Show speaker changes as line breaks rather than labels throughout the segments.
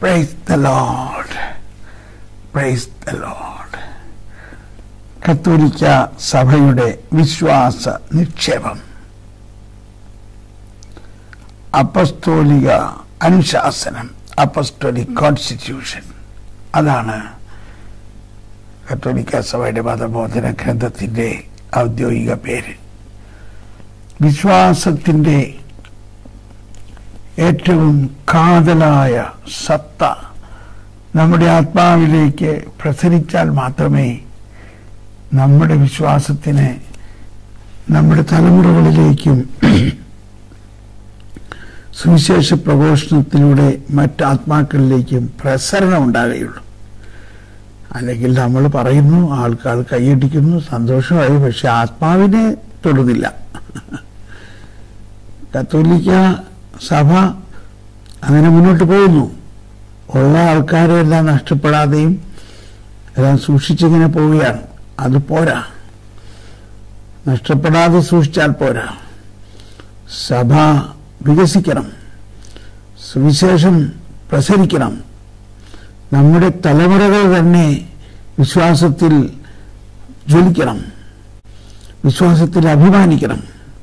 Price the Lord praise the Lord കത്തോലിക്ക സഭയുടെ വിശ്വാസ നിക്ഷേപം അപ്പസ്തോലിക അനുശാസനം അപ്പസ്തോലിക് കോൺസ്റ്റിറ്റ്യൂഷൻ അതാണ് കത്തോലിക്ക സഭയുടെ മതബോധന ഗ്രന്ഥത്തിന്റെ ഔദ്യോഗിക പേര് വിശ്വാസത്തിന്റെ ഏറ്റവും കാതലായ സത്ത നമ്മുടെ ആത്മാവിലേക്ക് പ്രസരിച്ചാൽ മാത്രമേ നമ്മുടെ വിശ്വാസത്തിന് നമ്മുടെ തലമുറകളിലേക്കും സുവിശേഷ പ്രഘോഷണത്തിലൂടെ മറ്റാത്മാക്കളിലേക്കും പ്രസരണം ഉണ്ടാകുകയുള്ളൂ അല്ലെങ്കിൽ നമ്മൾ പറയുന്നു ആൾക്കാർ കൈയടിക്കുന്നു സന്തോഷമായി പക്ഷെ ആത്മാവിനെ തൊടുന്നില്ല കത്തോലിക്ക സഭ അങ്ങനെ മുന്നോട്ട് പോകുന്നു ഉള്ള ആൾക്കാരെ എല്ലാം നഷ്ടപ്പെടാതെയും എല്ലാം സൂക്ഷിച്ചിങ്ങനെ പോവുകയാണ് അത് പോരാ നഷ്ടപ്പെടാതെ സൂക്ഷിച്ചാൽ പോരാ സഭ വികസിക്കണം സുവിശേഷം പ്രസരിക്കണം നമ്മുടെ തലമുറകൾ തന്നെ വിശ്വാസത്തിൽ ജ്വലിക്കണം വിശ്വാസത്തിൽ അഭിമാനിക്കണം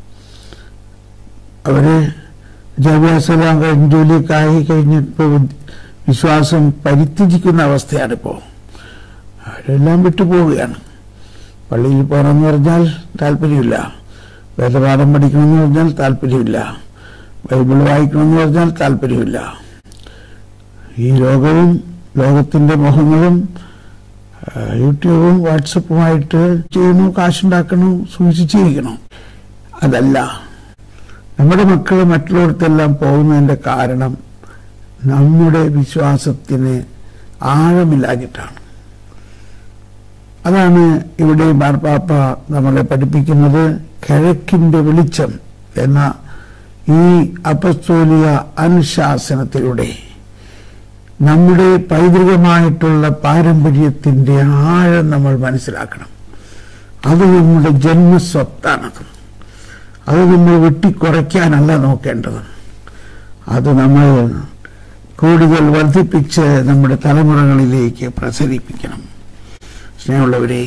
അവര് വിദ്യാഭ്യാസമെല്ലാം കഴിഞ്ഞ് ജോലിയൊക്കെ ആയി കഴിഞ്ഞപ്പോൾ വിശ്വാസം പരിത്യജിക്കുന്ന അവസ്ഥയാണിപ്പോൾ അവരെല്ലാം വിട്ടുപോവുകയാണ് പള്ളിയിൽ പോകണമെന്ന് പറഞ്ഞാൽ താല്പര്യമില്ല വേദപാഠം പഠിക്കണമെന്ന് പറഞ്ഞാൽ താല്പര്യമില്ല ബൈബിൾ വായിക്കണമെന്ന് പറഞ്ഞാൽ താല്പര്യമില്ല ഈ ലോകവും ലോകത്തിന്റെ മുഖങ്ങളും ആ, യൂട്യൂബും വാട്സപ്പുമായിട്ട് ചെയ്യുന്നു കാശുണ്ടാക്കണം സൂക്ഷിച്ചിരിക്കണം അതല്ല നമ്മുടെ മക്കൾ മറ്റുള്ളവർക്കെല്ലാം പോകുന്നതിന്റെ കാരണം നമ്മുടെ വിശ്വാസത്തിന് ആഴമില്ലാഞ്ഞിട്ടാണ് അതാണ് ഇവിടെ മാർപ്പാപ്പ നമ്മളെ പഠിപ്പിക്കുന്നത് കിഴക്കിന്റെ വെളിച്ചം എന്ന ഈ അപസ്തോലിക അനുശാസനത്തിലൂടെ നമ്മുടെ പൈതൃകമായിട്ടുള്ള പാരമ്പര്യത്തിന്റെ ആഴം നമ്മൾ മനസ്സിലാക്കണം അത് നമ്മുടെ ജന്മസ്വത്താണത് അത് നമ്മൾ വെട്ടിക്കുറയ്ക്കാനല്ല നോക്കേണ്ടത് അത് നമ്മൾ കൂടുതൽ വർദ്ധിപ്പിച്ച് നമ്മുടെ തലമുറകളിലേക്ക് പ്രസരിപ്പിക്കണം സ്നേഹമുള്ളവരെ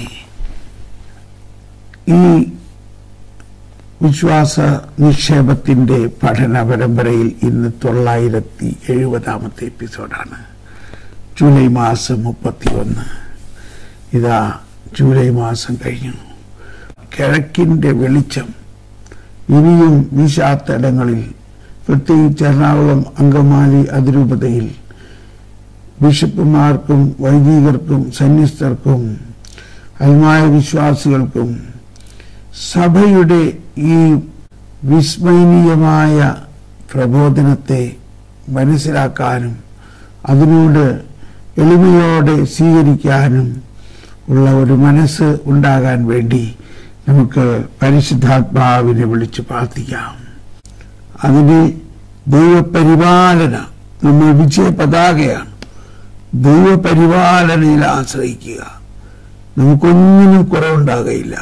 ഈ വിശ്വാസ നിക്ഷേപത്തിന്റെ പഠന പരമ്പരയിൽ ഇന്ന് തൊള്ളായിരത്തി എഴുപതാമത്തെ എപ്പിസോഡാണ് ജൂലൈ മാസം മുപ്പത്തിയൊന്ന് ഇതാ ജൂലൈ മാസം കഴിഞ്ഞു കിഴക്കിന്റെ വെളിച്ചം ഇനിയും വീശാത്തിടങ്ങളിൽ പ്രത്യേകിച്ച് എറണാകുളം അങ്കമാലി അതിരൂപതയിൽ ബിഷപ്പുമാർക്കും വൈദികർക്കും സന്യസ്തർക്കും അൽമായ വിശ്വാസികൾക്കും സഭയുടെ ഈ വിസ്മയനീയമായ പ്രബോധനത്തെ മനസ്സിലാക്കാനും അതിനോട് എളിമയോടെ സ്വീകരിക്കാനും ഉള്ള ഒരു മനസ്സ് ഉണ്ടാകാൻ വേണ്ടി നമുക്ക് പരിശുദ്ധാത്മാവിനെ വിളിച്ച് പ്രാർത്ഥിക്കാം അതിന് ദൈവപരിപാലന നമ്മൾ വിജയ പതാകയാണ് ദൈവപരിപാലനയിൽ ആശ്രയിക്കുക നമുക്കൊന്നിനും കുറവുണ്ടാകയില്ല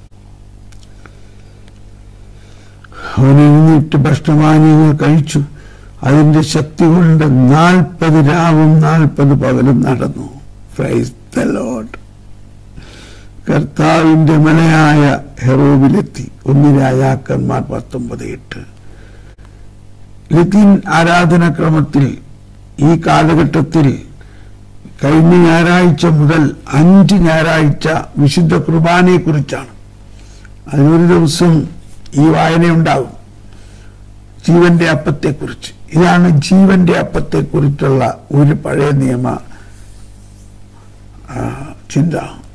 അവൻ എഴുന്നേറ്റ് ഭക്ഷണപാനീയങ്ങൾ കഴിച്ചു അതിന്റെ ശക്തി കൊണ്ട് നാൽപ്പത് രാവും നാൽപ്പത് പകലും നടന്നു പ്രൈസ് ദ ലോഡ് കർത്താവിന്റെ മലയായ ഹെറോവിലെത്തി ഒന്ന് രാജാക്കന്മാർ പത്തൊമ്പത് എട്ട് ലത്തീൻ ആരാധനാക്രമത്തിൽ ഈ കാലഘട്ടത്തിൽ കഴിഞ്ഞ ഞായറാഴ്ച മുതൽ അഞ്ച് ഞായറാഴ്ച വിശുദ്ധ കുർബാനയെ കുറിച്ചാണ് അതിനൊരു ദിവസം ഈ വായനയുണ്ടാകും ജീവന്റെ അപ്പത്തെക്കുറിച്ച് ഇതാണ് ജീവന്റെ അപ്പത്തെക്കുറിച്ചുള്ള ഒരു പഴയ നിയമ ആ, ചിന്ത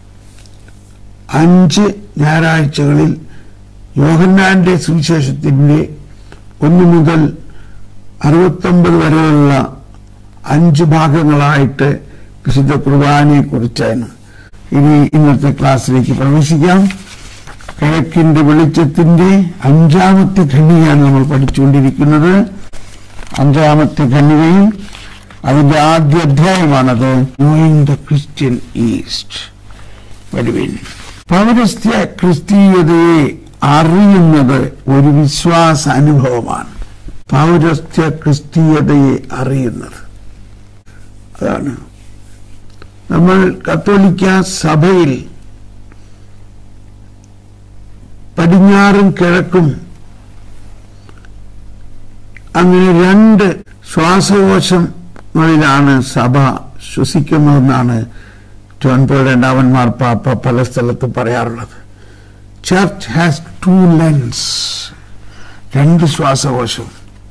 അഞ്ച് ഞായറാഴ്ചകളിൽ യോഹന്നാന്റെ സുവിശേഷത്തിന്റെ ഒന്ന് മുതൽ അറുപത്തൊമ്പത് വരെയുള്ള അഞ്ച് ഭാഗങ്ങളായിട്ട് വിശുദ്ധ കുർബാനയെ കുറിച്ചാണ് ഇനി ഇന്നത്തെ ക്ലാസ്സിലേക്ക് പ്രവേശിക്കാം കിഴക്കിന്റെ വെളിച്ചത്തിന്റെ അഞ്ചാമത്തെ ഖണ്ഡികയാണ് നമ്മൾ പഠിച്ചുകൊണ്ടിരിക്കുന്നത് അഞ്ചാമത്തെ ഖണ്ഡികയിൽ അതിന്റെ ആദ്യ അധ്യായമാണത് നോയിങ് ദ ക്രിസ്ത്യൻ ഈസ്റ്റ് വരുവിൻ പൗരസ്ത്യ ക്രിസ്തീയതയെ അറിയുന്നത് ഒരു വിശ്വാസ അനുഭവമാണ് പൗരസ്ത്യ ക്രിസ്തീയതയെ അറിയുന്നത് അതാണ് നമ്മൾ കത്തോലിക്ക സഭയിൽ പടിഞ്ഞാറും കിഴക്കും അങ്ങനെ രണ്ട് ശ്വാസകോശങ്ങളിലാണ് സഭ ശ്വസിക്കുന്നതെന്നാണ് ജോൺ പോൾ രണ്ടാമൻ മാർപ്പാപ്പ പല സ്ഥലത്തും പറയാറുള്ളത് ചർച്ച് ഹാസ് ടു ലെൻസ് രണ്ട് ശ്വാസകോശം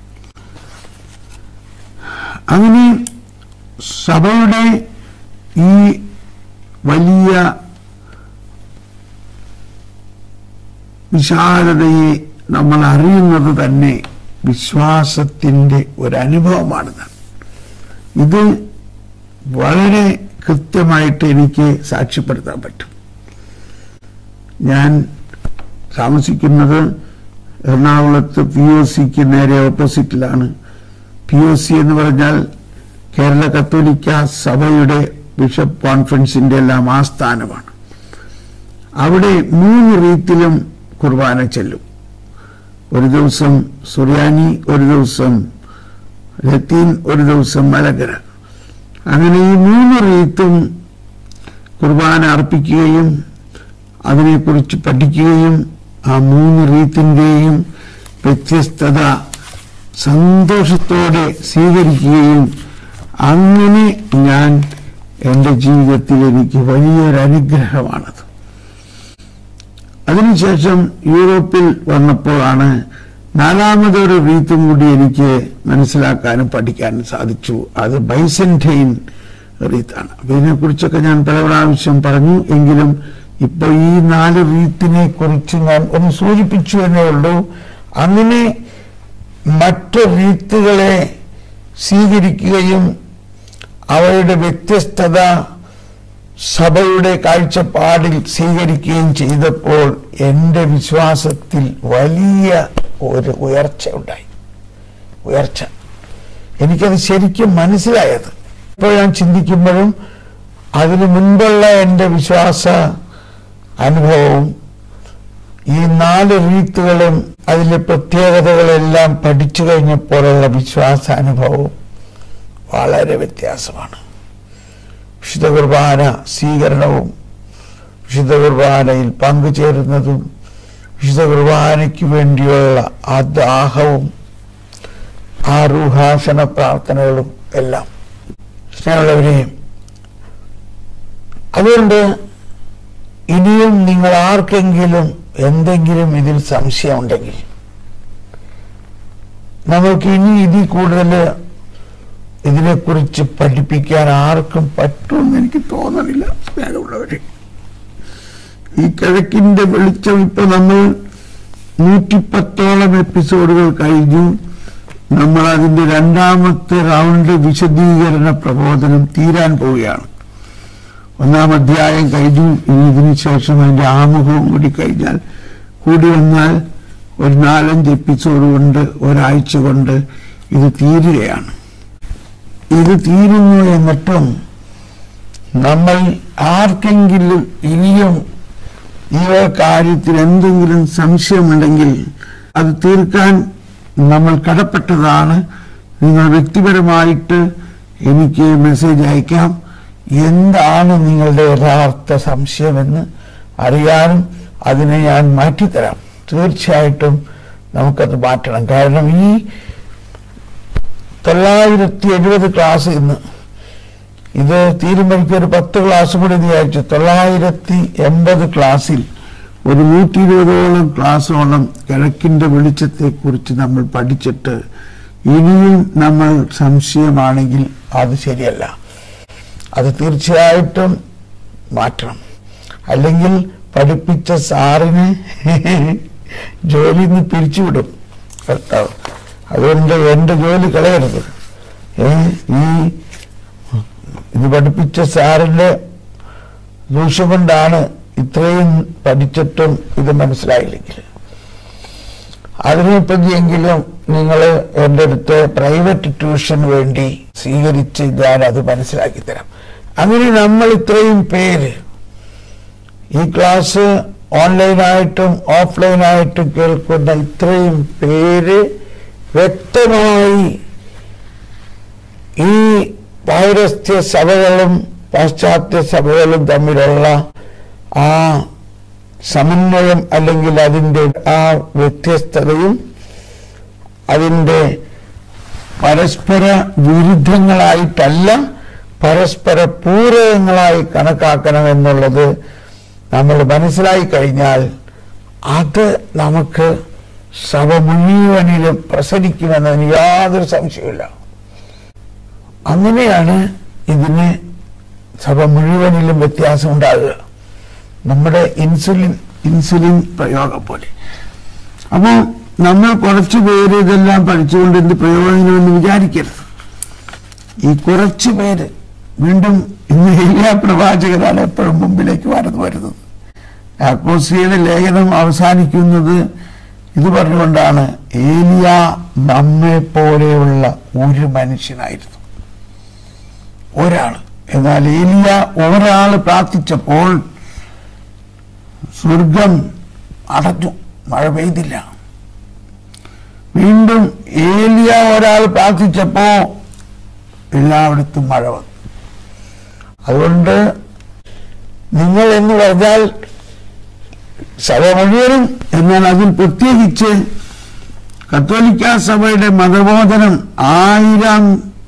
അങ്ങനെ സഭയുടെ ഈ വലിയ വിശാലതയെ നമ്മൾ അറിയുന്നത് തന്നെ വിശ്വാസത്തിൻ്റെ ഒരനുഭവമാണിത് ഇത് വളരെ കൃത്യമായിട്ട് എനിക്ക് സാക്ഷ്യപ്പെടുത്താൻ പറ്റും ഞാൻ താമസിക്കുന്നത് എറണാകുളത്ത് പി ഒ സിക്ക് നേരെ ഓപ്പോസിറ്റിലാണ് പി ഒ സി എന്ന് പറഞ്ഞാൽ കേരള കത്തോലിക്ക സഭയുടെ ബിഷപ്പ് കോൺഫറൻസിന്റെ എല്ലാം ആസ്ഥാനമാണ് അവിടെ മൂന്ന് റീത്തിലും കുർബാന ചെല്ലും ഒരു ദിവസം സുറിയാനി ഒരു ദിവസം ലത്തീൻ ഒരു ദിവസം മലകര അങ്ങനെ ഈ മൂന്ന് റീത്തും കുർബാന അർപ്പിക്കുകയും അതിനെക്കുറിച്ച് പഠിക്കുകയും ആ മൂന്ന് റീത്തിൻ്റെയും വ്യത്യസ്തത സന്തോഷത്തോടെ സ്വീകരിക്കുകയും അങ്ങനെ ഞാൻ എൻ്റെ ജീവിതത്തിൽ എനിക്ക് വലിയൊരു അനുഗ്രഹമാണത് അതിനുശേഷം യൂറോപ്പിൽ വന്നപ്പോഴാണ് നാലാമതൊരു റീത്തും കൂടി എനിക്ക് മനസ്സിലാക്കാനും പഠിക്കാനും സാധിച്ചു അത് ബൈസൻറ്റൈൻ റീത്താണ് അപ്പൊ ഇതിനെക്കുറിച്ചൊക്കെ ഞാൻ പല പ്രാവശ്യം പറഞ്ഞു എങ്കിലും ഇപ്പൊ ഈ നാല് റീത്തിനെ കുറിച്ച് ഞാൻ ഒന്ന് സൂചിപ്പിച്ചു എന്നേ ഉള്ളൂ അങ്ങനെ മറ്റ് റീത്തുകളെ സ്വീകരിക്കുകയും അവയുടെ വ്യത്യസ്തത സഭയുടെ കാഴ്ചപ്പാടിൽ സ്വീകരിക്കുകയും ചെയ്തപ്പോൾ എൻ്റെ വിശ്വാസത്തിൽ വലിയ ഒരു ഉയർച്ച ഉണ്ടായി ഉയർച്ച എനിക്കത് ശരിക്കും മനസ്സിലായത് ഇപ്പോൾ ഞാൻ ചിന്തിക്കുമ്പോഴും അതിനു മുൻപുള്ള എൻ്റെ വിശ്വാസ അനുഭവവും ഈ നാല് റീത്തുകളും അതിലെ പ്രത്യേകതകളെല്ലാം പഠിച്ചു കഴിഞ്ഞപ്പോഴുള്ള വിശ്വാസാനുഭവവും വളരെ വ്യത്യാസമാണ് വിശുദ്ധ കുർബാന സ്വീകരണവും വിശുദ്ധ കുർബാനയിൽ പങ്കുചേരുന്നതും വിശുദ്ധ കുർബാനയ്ക്ക് വേണ്ടിയുള്ള ആ ദാഹവും ആ റുഹാസന പ്രാർത്ഥനകളും എല്ലാം സ്നേഹമുള്ളവരെയും അതുകൊണ്ട് ഇനിയും നിങ്ങൾ ആർക്കെങ്കിലും എന്തെങ്കിലും ഇതിൽ സംശയമുണ്ടെങ്കിൽ നമുക്ക് ഇനി ഇതിൽ കൂടുതൽ ഇതിനെക്കുറിച്ച് പഠിപ്പിക്കാൻ ആർക്കും പറ്റുമെന്ന് എനിക്ക് തോന്നണില്ല സ്നേഹമുള്ളവരെ ഈ കിഴക്കിന്റെ വെളിച്ചം ഇപ്പൊ നമ്മൾ നൂറ്റിപ്പത്തോളം എപ്പിസോഡുകൾ കഴിഞ്ഞു നമ്മൾ അതിന്റെ രണ്ടാമത്തെ റൗണ്ട് വിശദീകരണ പ്രബോധനം തീരാൻ പോവുകയാണ് ഒന്നാം അധ്യായം കഴിഞ്ഞു ഇനി ഇതിനു ശേഷം അതിന്റെ ആമുഖവും കൂടി കഴിഞ്ഞാൽ കൂടി വന്നാൽ ഒരു നാലഞ്ച് എപ്പിസോഡ് കൊണ്ട് ഒരാഴ്ച കൊണ്ട് ഇത് തീരുകയാണ് ഇത് തീരുന്നു എന്നിട്ടും നമ്മൾ ആർക്കെങ്കിലും ഇനിയും ഈ കാര്യത്തിൽ എന്തെങ്കിലും സംശയമുണ്ടെങ്കിൽ അത് തീർക്കാൻ നമ്മൾ കടപ്പെട്ടതാണ് നിങ്ങൾ വ്യക്തിപരമായിട്ട് എനിക്ക് മെസ്സേജ് അയക്കാം എന്താണ് നിങ്ങളുടെ യഥാർത്ഥ സംശയമെന്ന് അറിയാനും അതിനെ ഞാൻ മാറ്റിത്തരാം തീർച്ചയായിട്ടും നമുക്കത് മാറ്റണം കാരണം ഈ തൊള്ളായിരത്തി എഴുപത് ക്ലാസ് ഇന്ന് ഇത് തീരുമ്പോഴേക്കും ഒരു പത്ത് ക്ലാസ് കൂടി വിചാരിച്ചു തൊള്ളായിരത്തി എൺപത് ക്ലാസ്സിൽ ഒരു നൂറ്റി ഇരുപതോളം ക്ലാസ്സോളം കിഴക്കിന്റെ വെളിച്ചത്തെ കുറിച്ച് നമ്മൾ പഠിച്ചിട്ട് ഇനിയും നമ്മൾ സംശയമാണെങ്കിൽ അത് ശരിയല്ല അത് തീർച്ചയായിട്ടും മാറ്റണം അല്ലെങ്കിൽ പഠിപ്പിച്ച സാറിന് ജോലി നിന്ന് പിരിച്ചുവിടും കർത്താവ് അതുകൊണ്ട് എൻ്റെ ജോലി കളയരുത് ഏ ഈ ഇത് പഠിപ്പിച്ച സാറിന്റെ ദൂഷ്യം കൊണ്ടാണ് ഇത്രയും പഠിച്ചിട്ടും ഇത് മനസ്സിലായില്ലെങ്കിൽ അതിനെപ്പറ്റിയെങ്കിലും നിങ്ങൾ എൻ്റെ അടുത്ത് പ്രൈവറ്റ് ട്യൂഷൻ വേണ്ടി സ്വീകരിച്ച് ഞാൻ അത് മനസ്സിലാക്കി തരാം അങ്ങനെ നമ്മൾ ഇത്രയും പേര് ഈ ക്ലാസ് ഓൺലൈനായിട്ടും ഓഫ്ലൈനായിട്ടും കേൾക്കുന്ന ഇത്രയും പേര് വ്യക്തമായി ഈ പഴയ പൗരസ്ത്യ സഭകളും പാശ്ചാത്യ സഭകളും തമ്മിലുള്ള ആ സമന്വയം അല്ലെങ്കിൽ അതിൻ്റെ ആ വ്യത്യസ്തതയും അതിൻ്റെ പരസ്പര വിരുദ്ധങ്ങളായിട്ടല്ല പരസ്പര പൂരകങ്ങളായി കണക്കാക്കണമെന്നുള്ളത് നമ്മൾ മനസ്സിലായി കഴിഞ്ഞാൽ അത് നമുക്ക് സഭ മുഴുവനിലും പ്രസരിക്കുമെന്നതിന് യാതൊരു സംശയമില്ല അങ്ങനെയാണ് ഇതിന് സഭ മുഴുവനിലും വ്യത്യാസം ഉണ്ടാകുക നമ്മുടെ ഇൻസുലിൻ ഇൻസുലിൻ പ്രയോഗം പോലെ അപ്പോൾ നമ്മൾ കുറച്ചു പേര് ഇതെല്ലാം പഠിച്ചുകൊണ്ട് എന്ത് പ്രയോജനമെന്ന് വിചാരിക്കരുത് ഈ കുറച്ചു പേര് വീണ്ടും ഇന്ന് എല്ലാ പ്രവാചകരാണ് എപ്പോഴും മുമ്പിലേക്ക് വളർന്നു വരുന്നത് യാക്കോസിയുടെ ലേഖനം അവസാനിക്കുന്നത് ഇത് പറഞ്ഞുകൊണ്ടാണ് ഏലിയ നമ്മെ പോലെയുള്ള ഒരു മനുഷ്യനായിരുന്നു ഒരാൾ എന്നാൽ ഏലിയ ഒരാൾ പ്രാർത്ഥിച്ചപ്പോൾ സ്വർഗം അടഞ്ഞു മഴ പെയ്തില്ല വീണ്ടും ഏലിയ ഒരാൾ പ്രാർത്ഥിച്ചപ്പോ എല്ലായിടത്തും മഴ വന്നു അതുകൊണ്ട് നിങ്ങൾ എന്ന് പറഞ്ഞാൽ സഭ മുഴുവനും എന്നാൽ അതിൽ പ്രത്യേകിച്ച് കത്തോലിക്ക സഭയുടെ മതബോധനം ആയിരം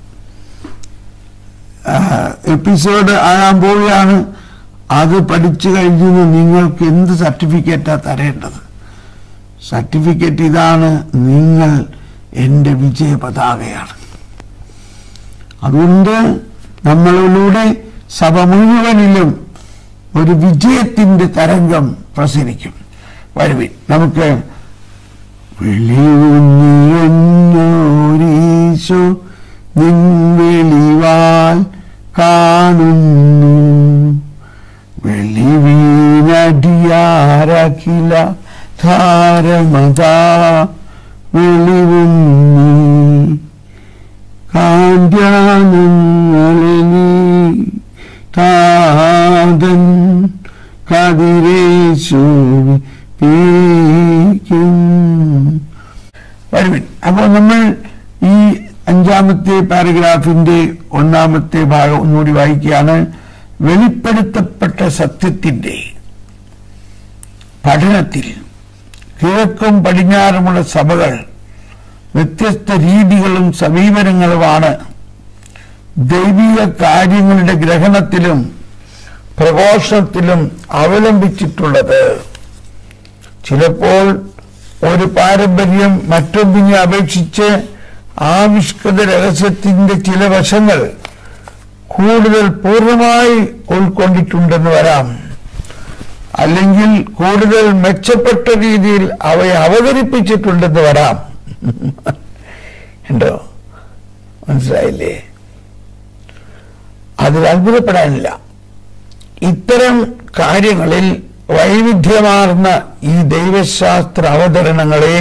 എപ്പിസോഡ് ആകാൻ പോവുകയാണ് അത് പഠിച്ചു കഴിഞ്ഞു നിങ്ങൾക്ക് എന്ത് സർട്ടിഫിക്കറ്റാ തരേണ്ടത് സർട്ടിഫിക്കറ്റ് ഇതാണ് നിങ്ങൾ എൻ്റെ വിജയ പതാകയാണ് അതുകൊണ്ട് നമ്മളിലൂടെ സഭ മുഴുവനിലും ഒരു വിജയത്തിന്റെ തരംഗം പ്രസരിക്കും വരുവിൻ നമുക്ക് വെളിവുന്നീശോ നിൻ വെളിവാൽ കാണുന്നു വെളിവീനടിയാരഖില ധാരമതാ വെളിവുന്നീ കാന്ത്യാനങ്ങളിൽ താതൻ കതിരേശോവി പീക്കും വരുവിൻ അപ്പോൾ നമ്മൾ ഈ അഞ്ചാമത്തെ പാരഗ്രാഫിന്റെ ഒന്നാമത്തെ ഭാഗം ഒന്നുകൂടി വായിക്കുകയാണ് വെളിപ്പെടുത്തപ്പെട്ട സത്യത്തിന്റെ പഠനത്തിൽ കിഴക്കും പടിഞ്ഞാറുമുള്ള സഭകൾ വ്യത്യസ്ത രീതികളും സമീപനങ്ങളുമാണ് ദൈവിക കാര്യങ്ങളുടെ ഗ്രഹണത്തിലും പ്രഘോഷണത്തിലും അവലംബിച്ചിട്ടുള്ളത് ചിലപ്പോൾ ഒരു പാരമ്പര്യം മറ്റൊന്നിനെ അപേക്ഷിച്ച് ആവിഷ്കൃത രഹസ്യത്തിന്റെ ചില വശങ്ങൾ കൂടുതൽ പൂർണ്ണമായി ഉൾക്കൊണ്ടിട്ടുണ്ടെന്ന് വരാം അല്ലെങ്കിൽ കൂടുതൽ മെച്ചപ്പെട്ട രീതിയിൽ അവയെ അവതരിപ്പിച്ചിട്ടുണ്ടെന്ന് വരാം ഉണ്ടോ മനസ്സിലായില്ലേ അതിൽ അത്ഭുതപ്പെടാനില്ല ഇത്തരം കാര്യങ്ങളിൽ വൈവിധ്യമാർന്ന ഈ ദൈവശാസ്ത്ര അവതരണങ്ങളെ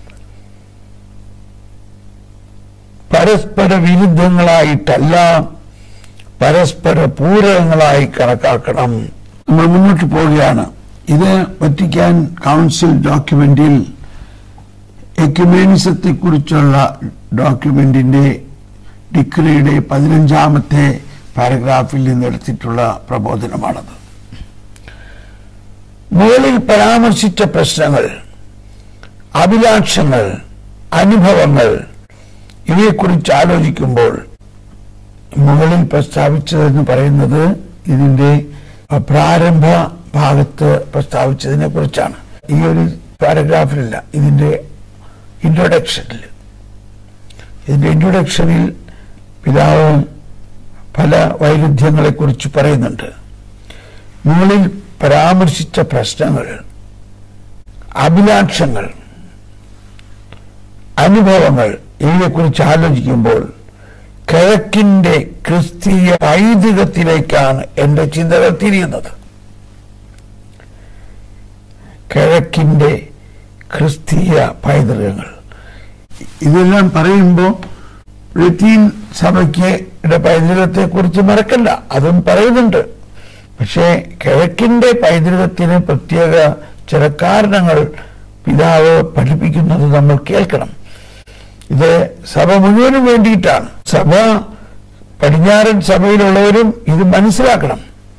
പരസ്പര വിരുദ്ധങ്ങളായിട്ടല്ല പരസ്പര പൂരകങ്ങളായി കണക്കാക്കണം നമ്മൾ മുന്നോട്ട് പോവുകയാണ് ഇത് വറ്റിക്കാൻ കൗൺസിൽ ഡോക്യുമെന്റിൽ എക്യുമേനിസത്തെ കുറിച്ചുള്ള ഡോക്യുമെന്റിന്റെ ഡിക്രിയുടെ പതിനഞ്ചാമത്തെ പാരഗ്രാഫിൽ നിന്ന് എടുത്തിട്ടുള്ള പ്രബോധനമാണത് മുകളിൽ പരാമർശിച്ച പ്രശ്നങ്ങൾ അഭിലാഷങ്ങൾ അനുഭവങ്ങൾ ഇവയെക്കുറിച്ച് ആലോചിക്കുമ്പോൾ മുകളിൽ പ്രസ്താവിച്ചതെന്ന് പറയുന്നത് ഇതിന്റെ പ്രാരംഭ ഭാഗത്ത് പ്രസ്താവിച്ചതിനെ കുറിച്ചാണ് ഈ ഒരു പാരഗ്രാഫിലല്ല ഇതിന്റെ ഇൻട്രൊഡക്ഷനിൽ ഇതിന്റെ ഇൻട്രൊഡക്ഷനിൽ പിതാവ് പല വൈരുദ്ധ്യങ്ങളെക്കുറിച്ച് പറയുന്നുണ്ട് മുകളിൽ പരാമർശിച്ച പ്രശ്നങ്ങൾ അഭിലാഷങ്ങൾ അനുഭവങ്ങൾ ഇവയെക്കുറിച്ച് ആലോചിക്കുമ്പോൾ കിഴക്കിന്റെ ക്രിസ്തീയ പൈതൃകത്തിലേക്കാണ് എന്റെ ചിന്തകൾ തിരിയുന്നത് കിഴക്കിന്റെ ക്രിസ്തീയ പൈതൃകങ്ങൾ ഇതെല്ലാം പറയുമ്പോൾ ലത്തീൻ സഭയ്ക്ക് പൈതൃകത്തെ കുറിച്ച് മറക്കണ്ട അതും പറയുന്നുണ്ട് പക്ഷേ കിഴക്കിന്റെ പൈതൃകത്തിന് പ്രത്യേക ചില കാരണങ്ങൾ പിതാവ് പഠിപ്പിക്കുന്നത് നമ്മൾ കേൾക്കണം ഇത് സഭ മുഴുവനും വേണ്ടിയിട്ടാണ് സഭ പടിഞ്ഞാറൻ സഭയിലുള്ളവരും ഇത് മനസ്സിലാക്കണം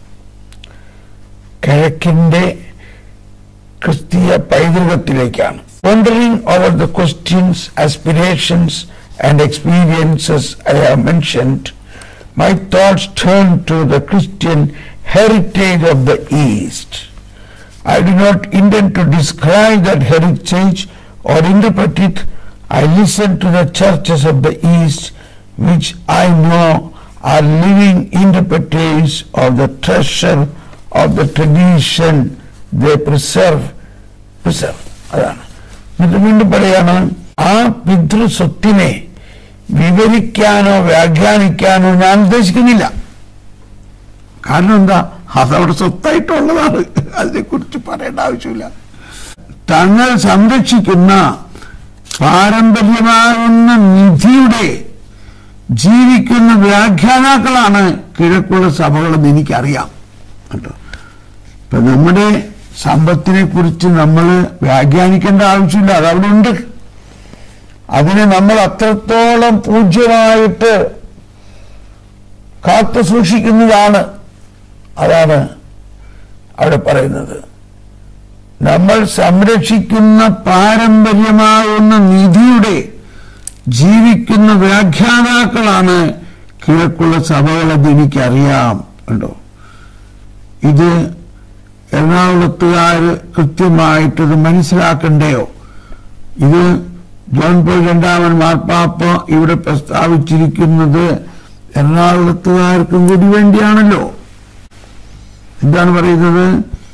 കിഴക്കിന്റെ ക്രിസ്തീയ പൈതൃകത്തിലേക്കാണ് wondering over the questions aspirations and experiences I have mentioned my thoughts turn to the Christian heritage of the East I do not intend to describe that heritage or interpret it. I listen to the churches of the East, which I know are living interpreters of the treasure of the tradition they preserve. preserve. അതാണ് എന്നിട്ട് വീണ്ടും പറയാണ് ആ പിതൃസ്വത്തിനെ വിവരിക്കാനോ വ്യാഖ്യാനിക്കാനോ ഞാൻ ഉദ്ദേശിക്കുന്നില്ല കാരണം എന്താ അതവിടെ സ്വത്തായിട്ടുള്ളതാണ് അതിനെക്കുറിച്ച് പറയേണ്ട ആവശ്യമില്ല തങ്ങൾ സംരക്ഷിക്കുന്ന പാരമ്പര്യമാകുന്ന നിധിയുടെ ജീവിക്കുന്ന വ്യാഖ്യാതാക്കളാണ് കിഴക്കുള്ള സഭകളെന്ന് എനിക്കറിയാം കേട്ടോ ഇപ്പൊ നമ്മുടെ സമ്പത്തിനെ കുറിച്ച് നമ്മൾ വ്യാഖ്യാനിക്കേണ്ട ആവശ്യമില്ല അതവിടെ ഉണ്ട് അതിനെ നമ്മൾ അത്രത്തോളം പൂജ്യമായിട്ട് കാത്തു സൂക്ഷിക്കുന്നതാണ് അതാണ് അവിടെ പറയുന്നത് നമ്മൾ സംരക്ഷിക്കുന്ന പാരമ്പര്യമാകുന്ന നിധിയുടെ ജീവിക്കുന്ന വ്യാഖ്യാതാക്കളാണ് കിഴക്കുള്ള സഭകളെന്ന് എനിക്കറിയാം ഉണ്ടോ ഇത് എറണാകുളത്തുകാർ കൃത്യമായിട്ടത് മനസ്സിലാക്കണ്ടയോ ഇത് ജോൺ പോൾ രണ്ടാമൻ മാർപ്പാപ്പ ഇവിടെ പ്രസ്താവിച്ചിരിക്കുന്നത് എറണാകുളത്തുകാർക്കും കൂടി വേണ്ടിയാണല്ലോ എന്താണ് പറയുന്നത്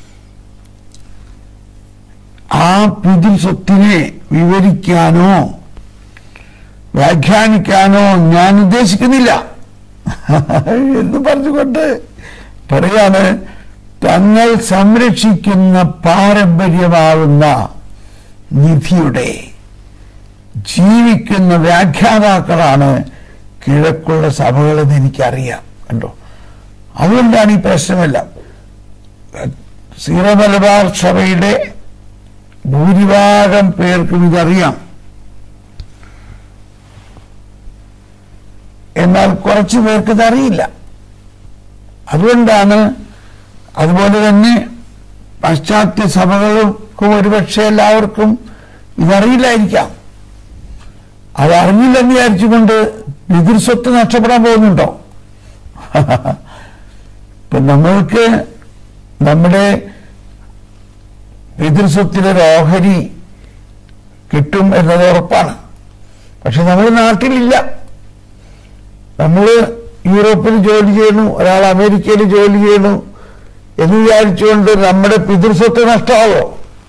ആ പിതൃ സ്വത്തിനെ വിവരിക്കാനോ വ്യാഖ്യാനിക്കാനോ ഞാൻ ഉദ്ദേശിക്കുന്നില്ല എന്ന് പറഞ്ഞുകൊണ്ട് പറയാണ് തങ്ങൾ സംരക്ഷിക്കുന്ന പാരമ്പര്യമാകുന്ന നിധിയുടെ ജീവിക്കുന്ന വ്യാഖ്യാതാക്കളാണ് കിഴക്കുള്ള സഭകളെന്ന് എനിക്കറിയാം കണ്ടോ അതുകൊണ്ടാണ് ഈ പ്രശ്നമെല്ലാം സീറോ മലബാർ സഭയുടെ ഭൂരിഭാഗം പേർക്കും ഇതറിയാം എന്നാൽ കുറച്ചു പേർക്ക് ഇതറിയില്ല അതുകൊണ്ടാണ് അതുപോലെ തന്നെ പാശ്ചാത്യ സഭകൾക്കും ഒരുപക്ഷെ എല്ലാവർക്കും ഇതറിയില്ലായിരിക്കാം അതറിഞ്ഞില്ലെന്ന് വിചാരിച്ചുകൊണ്ട് പിതൃസ്വത്ത് നഷ്ടപ്പെടാൻ പോകുന്നുണ്ടോ ഇപ്പൊ നമ്മൾക്ക് നമ്മുടെ പിതൃസ്വത്തിലൊരു ഓഹരി കിട്ടും എന്നത് ഉറപ്പാണ് പക്ഷെ നമ്മുടെ നാട്ടിലില്ല നമ്മൾ യൂറോപ്പിൽ ജോലി ചെയ്യുന്നു ഒരാൾ അമേരിക്കയിൽ ജോലി ചെയ്യുന്നു എന്ന് വിചാരിച്ചുകൊണ്ട് നമ്മുടെ പിതൃസ്വത്ത് നഷ്ടമാവോ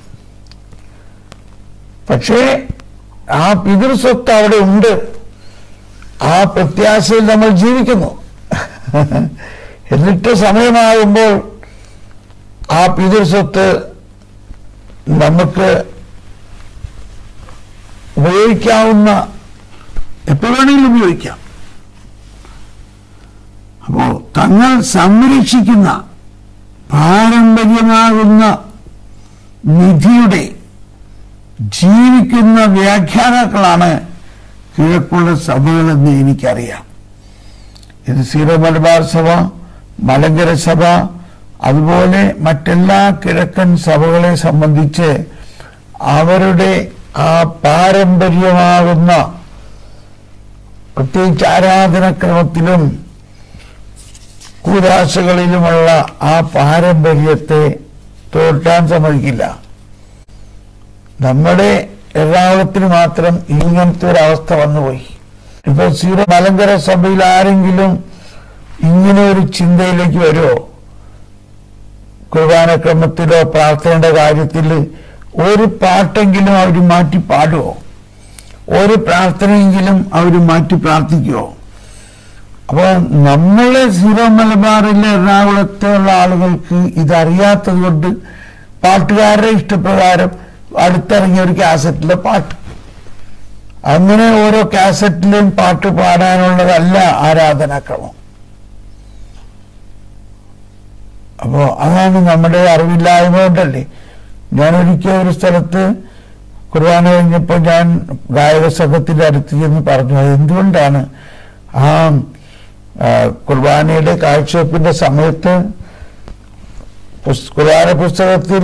പക്ഷേ ആ പിതൃസ്വത്ത് അവിടെ ഉണ്ട് ആ പ്രത്യാശയിൽ നമ്മൾ ജീവിക്കുന്നു എന്നിട്ട് സമയമാകുമ്പോൾ ആ പിതൃസ്വത്ത് നമുക്ക് ഉപയോഗിക്കാവുന്ന എപ്പോൾ വേണമെങ്കിലും ഉപയോഗിക്കാം അപ്പോ തങ്ങൾ സംരക്ഷിക്കുന്ന പാരമ്പര്യമാകുന്ന നിധിയുടെ ജീവിക്കുന്ന വ്യാഖ്യാതാക്കളാണ് കിഴക്കുള്ള സഭകളെന്ന് എനിക്കറിയാം ഇത് സീറോ മലബാർ സഭ മലങ്കര സഭ അതുപോലെ മറ്റെല്ലാ കിഴക്കൻ സഭകളെ സംബന്ധിച്ച് അവരുടെ ആ പാരമ്പര്യമാകുന്ന പ്രത്യേകിച്ച് ആരാധനക്രമത്തിലും കൂതാശകളിലുമുള്ള ആ പാരമ്പര്യത്തെ തോറ്റാൻ സമ്മതിക്കില്ല നമ്മുടെ എറണാകുളത്തിന് മാത്രം ഇങ്ങനത്തെ ഒരു അവസ്ഥ വന്നുപോയി ഇപ്പൊ സീറോ മലങ്കര സഭയിൽ ആരെങ്കിലും ഇങ്ങനെ ഒരു ചിന്തയിലേക്ക് വരുമോ കുർബാനക്രമത്തിലോ പ്രാർത്ഥനയുടെ കാര്യത്തിൽ ഒരു പാട്ടെങ്കിലും അവർ മാറ്റി പാടുമോ ഒരു പ്രാർത്ഥനയെങ്കിലും അവർ മാറ്റി പ്രാർത്ഥിക്കുമോ അപ്പോൾ നമ്മളെ സീറോ മലബാറിലെ എറണാകുളത്തെ ഉള്ള ആളുകൾക്ക് ഇതറിയാത്തത് കൊണ്ട് പാട്ടുകാരുടെ ഇഷ്ടപ്രകാരം അടുത്തിറങ്ങിയ ഒരു കാസറ്റിലെ പാട്ട് അങ്ങനെ ഓരോ കാസറ്റിലെയും പാട്ട് പാടാനുള്ളതല്ല ആരാധനാക്രമം അപ്പോ അതാണ് നമ്മുടെ അറിവില്ലായ്മ കൊണ്ടല്ലേ ഞാൻ ഒരിക്കൽ ഒരു സ്ഥലത്ത് കുർബാന കഴിഞ്ഞപ്പോൾ ഞാൻ ഗായക സംഘത്തിന്റെ അടുത്ത് ചെന്ന് പറഞ്ഞു അത് എന്തുകൊണ്ടാണ് ആ ആ, കുർബാനയുടെ കാഴ്ചവെപ്പിന്റെ സമയത്ത് പുസ്- കുർബാന പുസ്തകത്തിൽ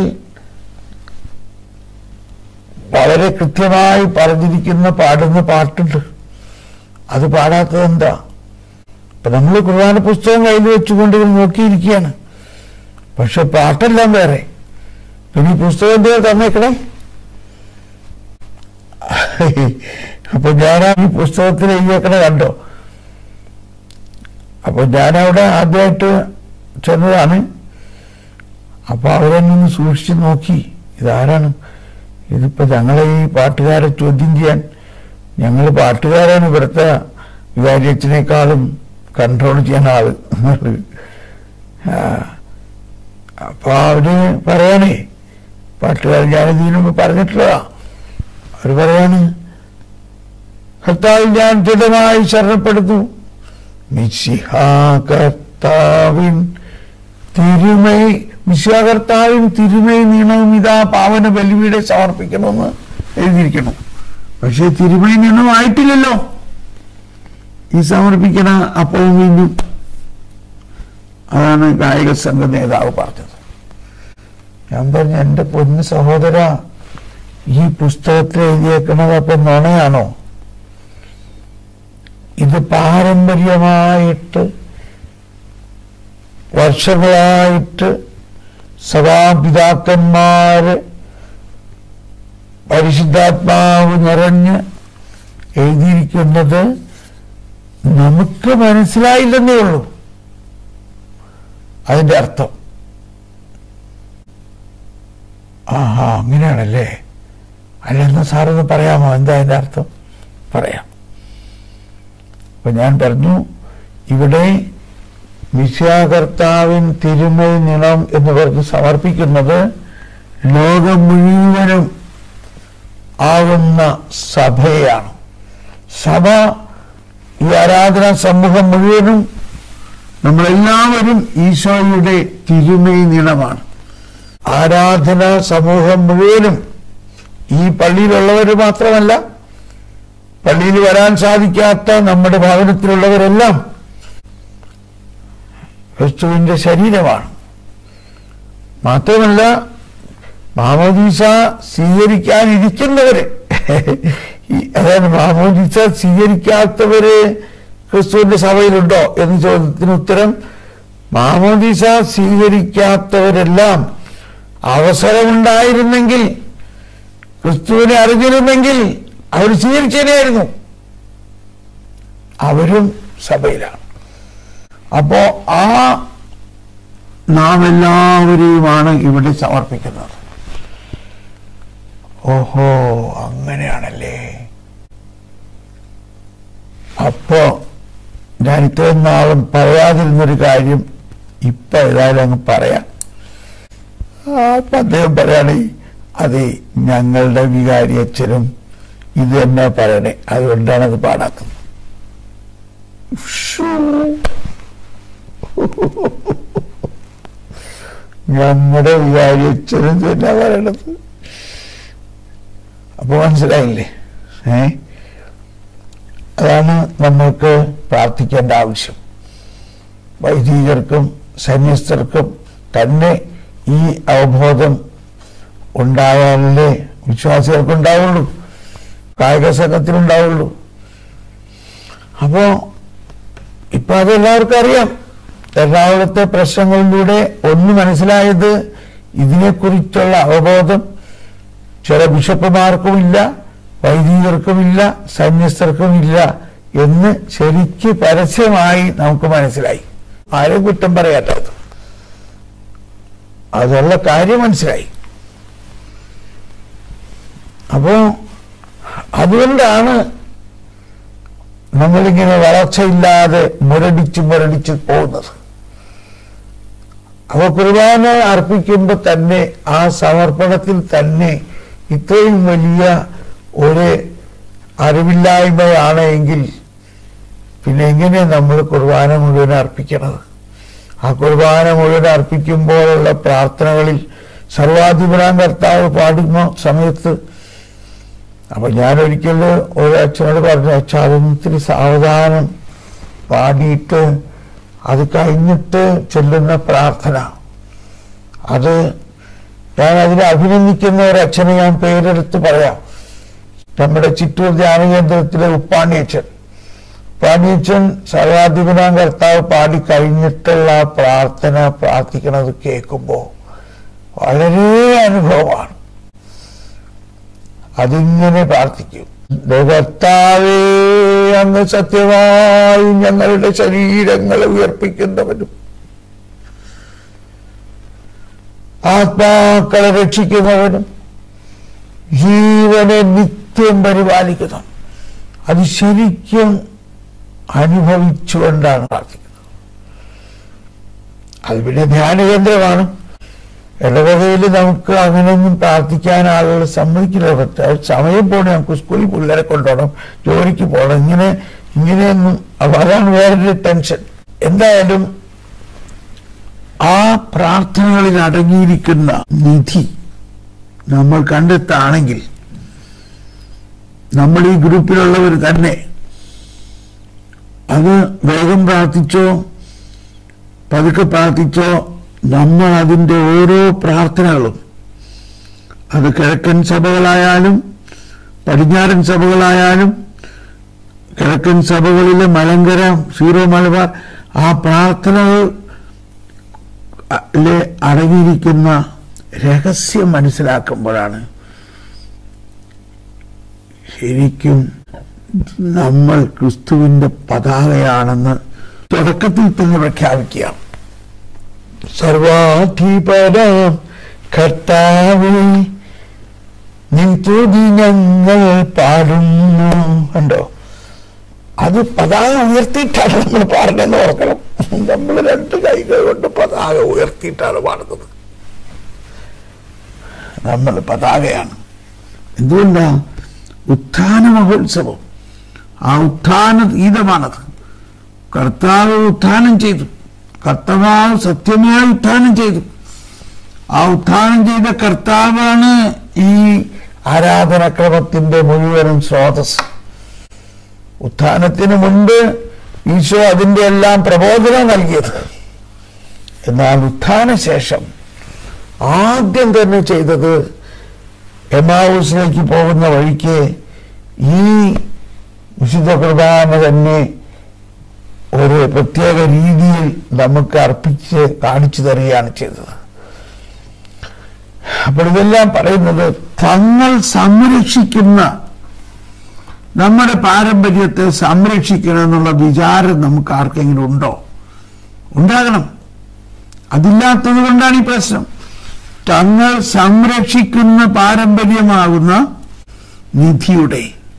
വളരെ കൃത്യമായി പറഞ്ഞിരിക്കുന്ന പാടുന്ന പാട്ടുണ്ട് അത് പാടാത്തത് എന്താ ഇപ്പൊ നമ്മൾ കുർബാന പുസ്തകം കയ്യിൽ വെച്ചുകൊണ്ട് ഇത് നോക്കിയിരിക്കുകയാണ് പക്ഷെ പാട്ടെല്ലാം വേറെ പിന്നെ ഈ പുസ്തകം എന്തിനാ തന്നേക്കണേ അപ്പൊ ഞാൻ ആ ഈ പുസ്തകത്തിൽ എഴുതിയേക്കണ കണ്ടോ അപ്പൊ ഞാനവിടെ ആദ്യമായിട്ട് ചെന്നതാണ് അപ്പൊ അവരെന്നെ ഒന്ന് സൂക്ഷിച്ച് നോക്കി ഇതാരാണ് ഇതിപ്പോ ഞങ്ങളെ ഈ പാട്ടുകാരെ ചോദ്യം ചെയ്യാൻ ഞങ്ങൾ പാട്ടുകാരാണ് ഇവിടുത്തെ വികാരിയച്ഛനേക്കാളും കൺട്രോൾ ചെയ്യാൻ ആള് ആ, അപ്പൊ അവര് പറയണേ പാട്ടുകാരൻ ഞാനിതിനു മുമ്പ് പറഞ്ഞിട്ടുള്ളതാ അവർ പറയാണ് കർത്താവിൽ ഞാൻ ദൃഢമായി ശരണപ്പെടുന്നു മിശിഹാ കർത്താവിൻ തിരുമൈ മിശിഹാ കർത്താവിൻ തിരുമൈ നീണവും ഇതാ പാവന ബലിവീടെ സമർപ്പിക്കണമെന്ന് എഴുതിയിരിക്കണം പക്ഷെ തിരുമൈ നീണം ആയിട്ടില്ലല്ലോ ഈ സമർപ്പിക്കണ അപ്പോൾ വീണ്ടും അതാണ് ഗായക സംഘ നേതാവ് പറഞ്ഞത് ഞാൻ പറഞ്ഞു എന്റെ പൊന്ന് സഹോദര ഈ പുസ്തകത്തിൽ എഴുതിയേക്കുന്നത് അപ്പൊ നുണയാണോ ഇത് പാരമ്പര്യമായിട്ട് വർഷങ്ങളായിട്ട് സഭാപിതാക്കന്മാര് പരിശുദ്ധാത്മാവ് നിറഞ്ഞ് എഴുതിയിരിക്കുന്നത് നമുക്ക് മനസ്സിലായില്ലെന്നേ ഉള്ളൂ അതിന്റെ അർത്ഥം ആഹാ അങ്ങനെയാണല്ലേ അല്ലെന്ന് സാറൊന്ന് പറയാമോ എന്താ അതിന്റെ അർത്ഥം പറയാം അപ്പൊ ഞാൻ പറഞ്ഞു ഇവിടെ വിശ്വാകർത്താവിൻ തിരുമൈ നിണം എന്ന് പറഞ്ഞ് സമർപ്പിക്കുന്നത് ലോകം മുഴുവനും ആവുന്ന സഭയാണ് സഭ ഈ ആരാധനാ സമൂഹം മുഴുവനും നമ്മളെല്ലാവരും ഈശോയുടെ തിരുമൈ നിണമാണ് ആരാധനാ സമൂഹം മുഴുവനും ഈ പള്ളിയിലുള്ളവർ മാത്രമല്ല പള്ളിയിൽ വരാൻ സാധിക്കാത്ത നമ്മുടെ ഭവനത്തിലുള്ളവരെല്ലാം ക്രിസ്തുവിന്റെ ശരീരമാണ് മാത്രമല്ല മാമോദീസ സ്വീകരിക്കാനിരിക്കുന്നവര് ഈ അതാണ് മാമോദീസ സ്വീകരിക്കാത്തവര് ക്രിസ്തുവിന്റെ സഭയിലുണ്ടോ എന്ന ചോദ്യത്തിന് ഉത്തരം മാമോദീസ സ്വീകരിക്കാത്തവരെല്ലാം അവസരമുണ്ടായിരുന്നെങ്കിൽ ക്രിസ്തുവിനെ അറിഞ്ഞിരുന്നെങ്കിൽ അവർ സ്വീകരിച്ചേനെയായിരുന്നു അവരും സഭയിലാണ് അപ്പോ ആ നാം എല്ലാവരെയുമാണ് ഇവിടെ സമർപ്പിക്കുന്നത് ഓഹോ അങ്ങനെയാണല്ലേ അപ്പോ ഞാൻ ഇത്രയും നാളും പറയാതിരുന്നൊരു കാര്യം ഇപ്പൊ ഏതായാലും അങ്ങ് പറയാം ആ, അപ്പൊ അദ്ദേഹം പറയാണ് അതെ ഞങ്ങളുടെ വികാരി അച്ഛനും ഇത് തന്നെ പറയണേ അതുകൊണ്ടാണ് അത് പാടാത്തത് ശ്ശൂ. നമ്മുടെ വികാരി അച്ഛനും ഇത് തന്നെ പറയണത് അപ്പൊ മനസ്സിലായില്ലേ ഏ അതാണ് നമ്മൾക്ക് പ്രാർത്ഥിക്കേണ്ട ആവശ്യം വൈദികർക്കും സന്യസ്തർക്കും തന്നെ ഈ അവബോധം ഉണ്ടായാലേ വിശ്വാസികൾക്കുണ്ടാവുള്ളൂ കായിക സംഘത്തിനുണ്ടാവുള്ളൂ അപ്പോ ഇപ്പൊ അതെല്ലാവർക്കും അറിയാം എറണാകുളത്തെ പ്രശ്നങ്ങളിലൂടെ ഒന്ന് മനസ്സിലായത് ഇതിനെക്കുറിച്ചുള്ള അവബോധം ചില ബിഷപ്പുമാർക്കുമില്ല വൈദികർക്കുമില്ല സന്യസ്തർക്കുമില്ല എന്ന് ശരിക്ക് പരസ്യമായി നമുക്ക് മനസ്സിലായി ആരും കുറ്റം പറയാത്തത് അതുള്ള കാര്യം മനസ്സിലായി അപ്പോ അതുകൊണ്ടാണ് നമ്മളിങ്ങനെ വളർച്ചയില്ലാതെ മുരടിച്ച് മുരടിച്ച് പോകുന്നത് അപ്പൊ കുർബാന അർപ്പിക്കുമ്പോൾ തന്നെ ആ സമർപ്പണത്തിൽ തന്നെ ഇത്രയും വലിയ ഒരു അറിവില്ലായ്മയാണ് എങ്കിൽ പിന്നെ എങ്ങനെ നമ്മൾ കുർബാന മുഴുവൻ അർപ്പിക്കണത് ആ കുർബാന മുഴുവൻ അർപ്പിക്കുമ്പോഴുള്ള പ്രാർത്ഥനകളിൽ സർവാധിപനാം കർത്താവ് പാടുന്ന സമയത്ത് അപ്പൊ ഞാൻ ഒരിക്കൽ ഒരു അച്ഛനോട് പറഞ്ഞു അച്ഛാ അതൊന്നും ഇത്തിരി സാവധാനം പാടിയിട്ട് അത് കഴിഞ്ഞിട്ട് ചെല്ലുന്ന പ്രാർത്ഥന അത് ഞാൻ അതിനെ അഭിനന്ദിക്കുന്ന ഒരു അച്ഛനെ ഞാൻ പേരെടുത്ത് പറയാം നമ്മുടെ ചിറ്റൂർ ധ്യാനകേന്ദ്രത്തിലെ ഉപ്പാണിയച്ഛൻ ഉപ്പാണിയച്ഛൻ സർവാധിപനാം കർത്താവ് പാടി കഴിഞ്ഞിട്ടുള്ള ആ പ്രാർത്ഥന പ്രാർത്ഥിക്കണത് കേൾക്കുമ്പോൾ വളരെ അനുഭവമാണ് അതിങ്ങനെ പ്രാർത്ഥിക്കും കർത്താവേ അങ്ങ് സത്യമായി ഞങ്ങളുടെ ശരീരങ്ങളെ ഉയർപ്പിക്കുന്നവനും ആത്മാക്കളെ രക്ഷിക്കുന്നവനും ജീവനെ നിത്യം പരിപാലിക്കുന്നു അത് ശരിക്കും അനുഭവിച്ചുകൊണ്ടാണ് പ്രാർത്ഥിക്കുന്നത് അത് പിന്നെ ധ്യാനകേന്ദ്രമാണ് ഇടവകയിൽ നമുക്ക് അങ്ങനെയൊന്നും പ്രാർത്ഥിക്കാൻ ആളുകൾ സമ്മതിക്കില്ല പക്ഷേ സമയം പോണേ നമുക്ക് സ്കൂളിൽ പിള്ളേരെ കൊണ്ടുപോകണം ജോലിക്ക് പോകണം ഇങ്ങനെ ഇങ്ങനെയൊന്നും അപ്പൊ അതാണ് വേറൊരു ടെൻഷൻ എന്തായാലും ആ പ്രാർത്ഥനകളിൽ അടങ്ങിയിരിക്കുന്ന നിധി നമ്മൾ കണ്ടെത്താണെങ്കിൽ നമ്മൾ ഈ ഗ്രൂപ്പിലുള്ളവർ തന്നെ അത് വേഗം പ്രാർത്ഥിച്ചോ പതുക്കെ പ്രാർത്ഥിച്ചോ നമ്മൾ അതിൻ്റെ ഓരോ പ്രാർത്ഥനകളും അത് കിഴക്കൻ സഭകളായാലും പടിഞ്ഞാറൻ സഭകളായാലും കിഴക്കൻ സഭകളിലെ മലങ്കര സീറോ മലബാർ ആ പ്രാർത്ഥനകൾ ലെ അടങ്ങിയിരിക്കുന്ന രഹസ്യം മനസ്സിലാക്കുമ്പോഴാണ് ശരിക്കും നമ്മൾ ക്രിസ്തുവിന്റെ പതാകയാണെന്ന് തുടക്കത്തിൽ തന്നെ പ്രഖ്യാപിക്കുക സർവാധിപര കർത്താവേ നിൻ തുതി ഞങ്ങൾ പാടുന്നു കണ്ടോ അത് പതാക ഉയർത്തിയിട്ടാണ് നമ്മൾ പാടുന്നതെന്ന് ഓർക്കണം നമ്മൾ രണ്ട് കൈകൾ കൊണ്ട് പതാക ഉയർത്തിയിട്ടാണ് പാടുന്നത് നമ്മൾ പതാകയാണ് എന്തുകൊണ്ടാ ഉത്ഥാന മഹോത്സവം ആ ഉത്ഥാന ഗീതമാണത് കർത്താവ് ഉത്ഥാനം ചെയ്തു കർത്താവ് സത്യമായി ഉത്ഥാനം ചെയ്തു ആ ഉത്ഥാനം ചെയ്ത കർത്താവാണ് ഈ ആരാധനക്രമത്തിന്റെ മുഴുവനും സ്രോതസ് ഉത്ഥാനത്തിന് മുൻപ് ഈശോ അതിന്റെ എല്ലാം പ്രബോധനം നൽകിയത് എന്നാൽ ഉത്ഥാന ശേഷം ആദ്യം തന്നെ ചെയ്തത് എമാവൂസിലേക്ക് പോകുന്ന വഴിക്ക് ഈ വിശുദ്ധ കുർബാന തന്നെ ഒരു പ്രത്യേക രീതിയിൽ നമുക്ക് അർപ്പിച്ച് കാണിച്ചു തരികയാണ് ചെയ്തത് അപ്പോൾ ഇതെല്ലാം പറയുന്നത് തങ്ങൾ സംരക്ഷിക്കുന്ന നമ്മുടെ പാരമ്പര്യത്തെ സംരക്ഷിക്കണം എന്നുള്ള വിചാരം നമുക്ക് ആർക്കെങ്കിലും ഉണ്ടോ ഉണ്ടാകണം അതില്ലാത്തത് കൊണ്ടാണ് ഈ പ്രശ്നം തങ്ങൾ സംരക്ഷിക്കുന്ന പാരമ്പര്യമാകുന്ന നിധിയുടെ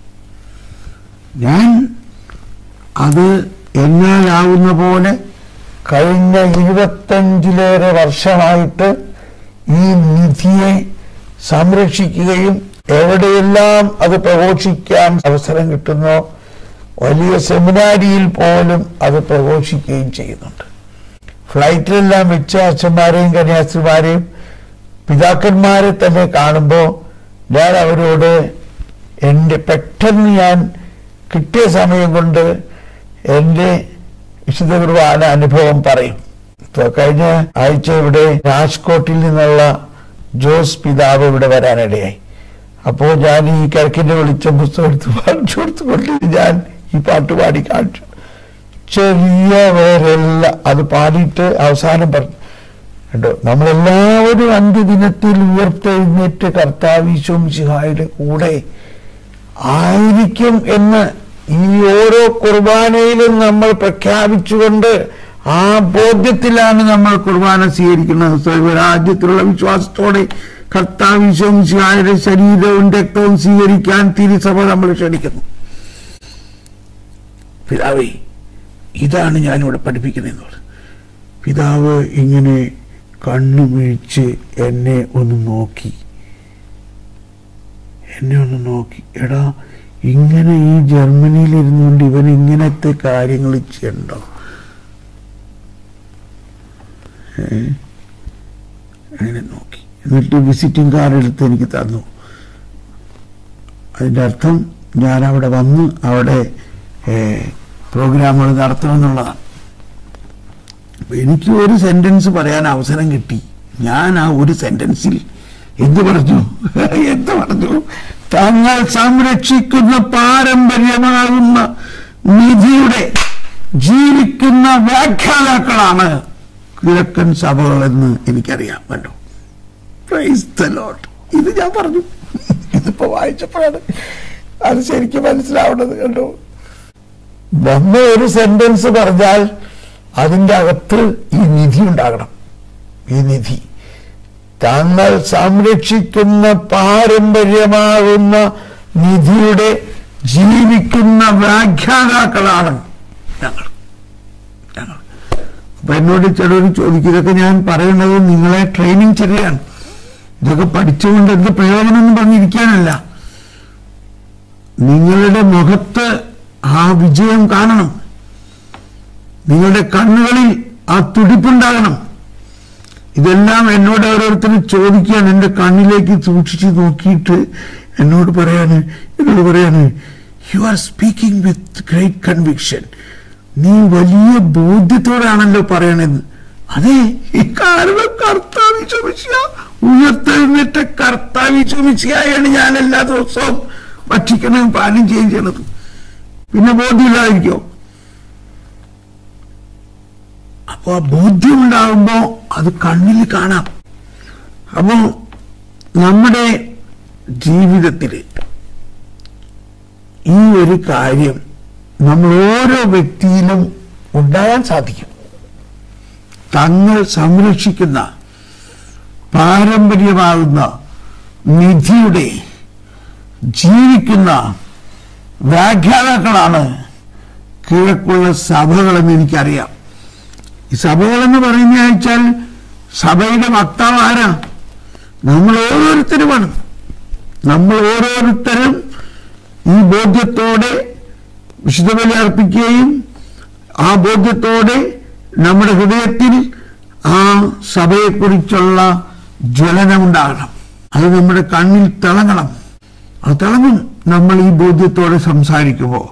ഞാൻ അത് എന്നാലാവുന്ന പോലെ കഴിഞ്ഞ ഇരുപത്തഞ്ചിലേറെ വർഷമായിട്ട് ഈ നിധിയെ സംരക്ഷിക്കുകയും എവിടെയെല്ലാം അത് പ്രഘോഷിക്കാൻ അവസരം കിട്ടുന്നോ വലിയ സെമിനാരിയിൽ പോലും അത് പ്രഘോഷിക്കുകയും ചെയ്യുന്നുണ്ട് ഫ്ലൈറ്റിലെല്ലാം വെച്ച അച്ഛന്മാരെയും കന്യാസ്ത്രീമാരെയും പിതാക്കന്മാരെ തന്നെ കാണുമ്പോൾ ഞാൻ അവരോട് എൻ്റെ പെട്ടെന്ന് ഞാൻ കിട്ടിയ സമയം കൊണ്ട് എൻ്റെ വിശുദ്ധ കുർബാന അനുഭവം പറയും ഇപ്പൊ കഴിഞ്ഞ ആഴ്ച ഇവിടെ രാജ്കോട്ടിൽ നിന്നുള്ള ജോസ് പിതാവ് ഇവിടെ വരാനിടയായി അപ്പോൾ ഞാൻ ഈ കിഴക്കിന്റെ വെളിച്ചം പുസ്തകം എടുത്ത് പാടിച്ചു കൊടുത്തുകൊണ്ട് ഞാൻ ഈ പാട്ട് പാടി കാണിച്ചു ചെറിയവരെല്ലാം അത് പാടിയിട്ട് അവസാനം പറഞ്ഞു കണ്ടോ നമ്മളെല്ലാവരും അന്ത്യദിനത്തിൽ ഉയർത്തെഴുന്നേറ്റ് കർത്താവീശും ശിഹായുടെ കൂടെ ആയിരിക്കും എന്ന് ഈ ഓരോ കുർബാനയിലും നമ്മൾ പ്രഖ്യാപിച്ചുകൊണ്ട് ആ ബോധ്യത്തിലാണ് നമ്മൾ കുർബാന സ്വീകരിക്കുന്നത് സർവരാജ്യത്തിലുള്ള വിശ്വാസത്തോടെ കർത്താവിശ്വം ശിഹായുടെ ശരീരവും രക്തവും സ്വീകരിക്കാൻ തിരുസഭ നമ്മൾ ക്ഷണിക്കുന്നു പിതാവേ ഇതാണ് ഞാനിവിടെ പഠിപ്പിക്കുന്നത് പിതാവ് ഇങ്ങനെ കണ്ണു വീഴ്ച് എന്നെ ഒന്ന് നോക്കി എന്നെ ഒന്ന് നോക്കി എടാ ഇങ്ങനെ ഈ ജർമ്മനിയിൽ ഇരുന്നുകൊണ്ട് ഇവൻ ഇങ്ങനത്തെ കാര്യങ്ങൾ ചെയ്യണ്ടോ ഏ? അങ്ങനെ നോക്കി എന്നിട്ട് വിസിറ്റിംഗ് കാർഡ് എടുത്ത് എനിക്ക് തന്നു അതിൻ്റെ അർത്ഥം ഞാൻ അവിടെ വന്ന് അവിടെ ഏ, പ്രോഗ്രാമുകൾ നടത്തുമെന്നുള്ളതാണ് അപ്പൊ എനിക്ക് ഒരു സെന്റൻസ് പറയാൻ അവസരം കിട്ടി ഞാൻ ആ ഒരു സെന്റൻസിൽ എന്ത് പറഞ്ഞു എന്ത് പറഞ്ഞു തങ്ങൾ സംരക്ഷിക്കുന്ന പാരമ്പര്യമാകുന്ന നിധിയുടെ ജീവിക്കുന്ന വ്യാഖ്യാതാക്കളാണ് കിഴക്കൻ സഭകളെന്ന് എനിക്കറിയാം കണ്ടോ പ്രൈസ് ദ ലോട്ട് ഇത് ഞാൻ പറഞ്ഞു ഇതിപ്പോ വായിച്ചപ്പോഴാണ് അത് ശരിക്കും മനസ്സിലാവേണ്ടത് കണ്ടോ വന്ന ഒരു സെന്റൻസ് പറഞ്ഞാൽ അതിന്റെ അകത്ത് ഈ നിധി ഉണ്ടാകണം ഈ നിധി താങ്കൾ സംരക്ഷിക്കുന്ന പാരമ്പര്യമാകുന്ന നിധിയുടെ ജീവിക്കുന്ന വ്യാഖ്യാതാക്കളാണ് ഞങ്ങൾ ഞങ്ങൾ അപ്പൊ എന്നോട് ചിലർ ചോദിക്കും ഇതൊക്കെ ഞാൻ പറയുന്നത് നിങ്ങളെ ട്രെയിനിങ് ചെറിയാണ് ഇതൊക്കെ പഠിച്ചുകൊണ്ട് എന്ത് പ്രയോജനം എന്ന് പറഞ്ഞിരിക്കാനല്ല നിങ്ങളുടെ മുഖത്ത് ആ വിജയം കാണണം നിങ്ങളുടെ കണ്ണുകളിൽ ആ തുടിപ്പുണ്ടാകണം ഇതെല്ലാം എന്നോട് ഓരോരുത്തരും ചോദിക്കുകയാണ് എൻ്റെ കണ്ണിലേക്ക് സൂക്ഷിച്ച് നോക്കിയിട്ട് എന്നോട് പറയാണ് എന്നോട് പറയാണ് you are speaking with great conviction നീ വലിയ ബോധ്യത്തോടാണല്ലോ പറയണെന്ന് അതെ ഈ കാരണം കർത്താവി ചോദിച്ച ഉയർത്തെഴുന്നേറ്റ കർത്താവി ചോദിച്ചായാണ് ഞാൻ എല്ലാ ദിവസവും ഭക്ഷിക്കണം പാനം ചെയ്യണത് പിന്നെ ബോധ്യമില്ലാതിരിക്കോ അപ്പൊ ആ ബോധ്യം ഉണ്ടാകുമ്പോ അത് കണ്ണിൽ കാണാം അപ്പോ നമ്മുടെ ജീവിതത്തിൽ ഈ ഒരു കാര്യം നമ്മൾ ഓരോ വ്യക്തിയിലും ഉണ്ടാകാൻ സാധിക്കും തങ്ങൾ സംരക്ഷിക്കുന്ന പാരമ്പര്യമാകുന്ന നിധിയുടെ ജീവിക്കുന്ന വ്യാഖ്യാതാക്കളാണ് കിഴക്കുള്ള സഭകളെന്ന് എനിക്കറിയാം ഈ സഭകളെന്ന് പറയുന്ന വെച്ചാൽ സഭയുടെ വക്താവ് ആരാ നമ്മൾ ഓരോരുത്തരുമാണ് നമ്മൾ ഓരോരുത്തരും ഈ ബോധ്യത്തോടെ വിശുദ്ധ ബലി അർപ്പിക്കുകയും ആ ബോധ്യത്തോടെ നമ്മുടെ ഹൃദയത്തിൽ ആ സഭയെക്കുറിച്ചുള്ള ജ്വലനമുണ്ടാകണം അത് നമ്മുടെ കണ്ണിൽ തിളങ്ങണം അത് തിളങ്ങും നമ്മൾ ഈ ബോധ്യത്തോടെ സംസാരിക്കുമ്പോൾ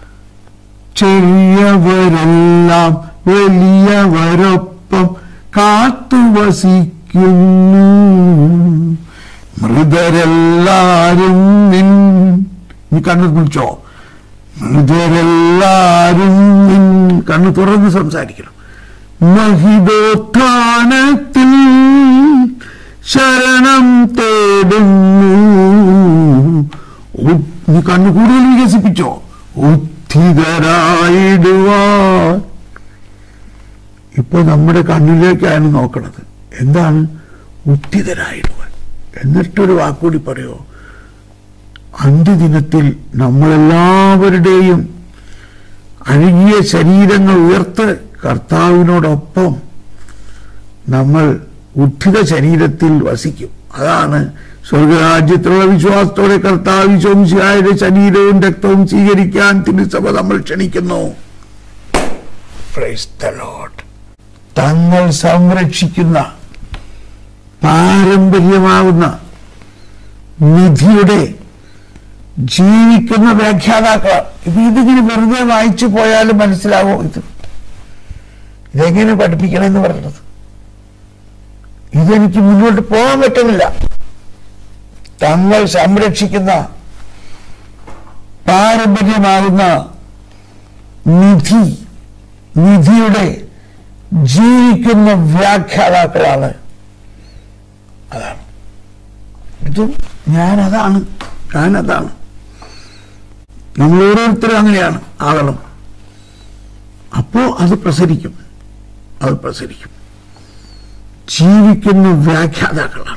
ചെറിയവരെല്ലാം വലിയവരൊപ്പം കാത്തു വസിക്കുന്നു മൃതരെല്ലാരും നിൻ നീ കണ്ണു പിടിച്ചോ മൃതരെല്ലാരും നിൻ കണ്ണു തുറന്ന് സംസാരിക്കണം മഹിതോത്ഥാനത്തിൽ ശരണം തേടുന്നു ഉ- നീ കണ്ണു കൂടുതൽ വികസിപ്പിച്ചോ ഉദ്ധിതരായിടുവാൻ ഇപ്പൊ നമ്മുടെ കണ്ണിലേക്കാണ് നോക്കണത് എന്താണ് ഉദ്ധിതരായിടുവാൻ എന്നിട്ടൊരു വാക്കുകൂടി പറയോ അന്ത്യദിനത്തിൽ നമ്മളെല്ലാവരുടെയും അഴുകിയ ശരീരങ്ങൾ ഉയർത്ത് കർത്താവിനോടൊപ്പം നമ്മൾ ഉദ്ധിത ശരീരത്തിൽ വസിക്കും അതാണ് സ്വർഗരാജ്യത്തിലുള്ള വിശ്വാസത്തോടെ കർത്താവ് ചോംശിയായുടെ ശരീരവും രക്തവും സ്വീകരിക്കാൻ തിരുസഭ നമ്മൾ ക്ഷണിക്കുന്നു Praise the Lord. തങ്ങൾ സംരക്ഷിക്കുന്ന പാരമ്പര്യമാവുന്ന നിധിയുടെ ജീവിക്കുന്ന വ്യാഖ്യാതാക്കൾ ഇത് ഇതിങ്ങനെ വെറുതെ വായിച്ചു പോയാലും മനസ്സിലാവോ ഇത് ഇതെങ്ങനെ പഠിപ്പിക്കണമെന്ന് പറഞ്ഞത് ഇതെനിക്ക് മുന്നോട്ട് പോകാൻ പറ്റുന്നില്ല തങ്ങൾ സംരക്ഷിക്കുന്ന പാരമ്പര്യമാകുന്ന നിധി നിധിയുടെ ജീവിക്കുന്ന വ്യാഖ്യാതാക്കളാണ് അതാണ് ഇത് ഞാനതാണ് ഞാനതാണ് നമ്മൾ ഓരോരുത്തരും അങ്ങനെയാണ് ആകണം അപ്പോ അത് പ്രസരിക്കും അത് പ്രസരിക്കും ജീവിക്കുന്ന വ്യാഖ്യാതാക്കളാണ്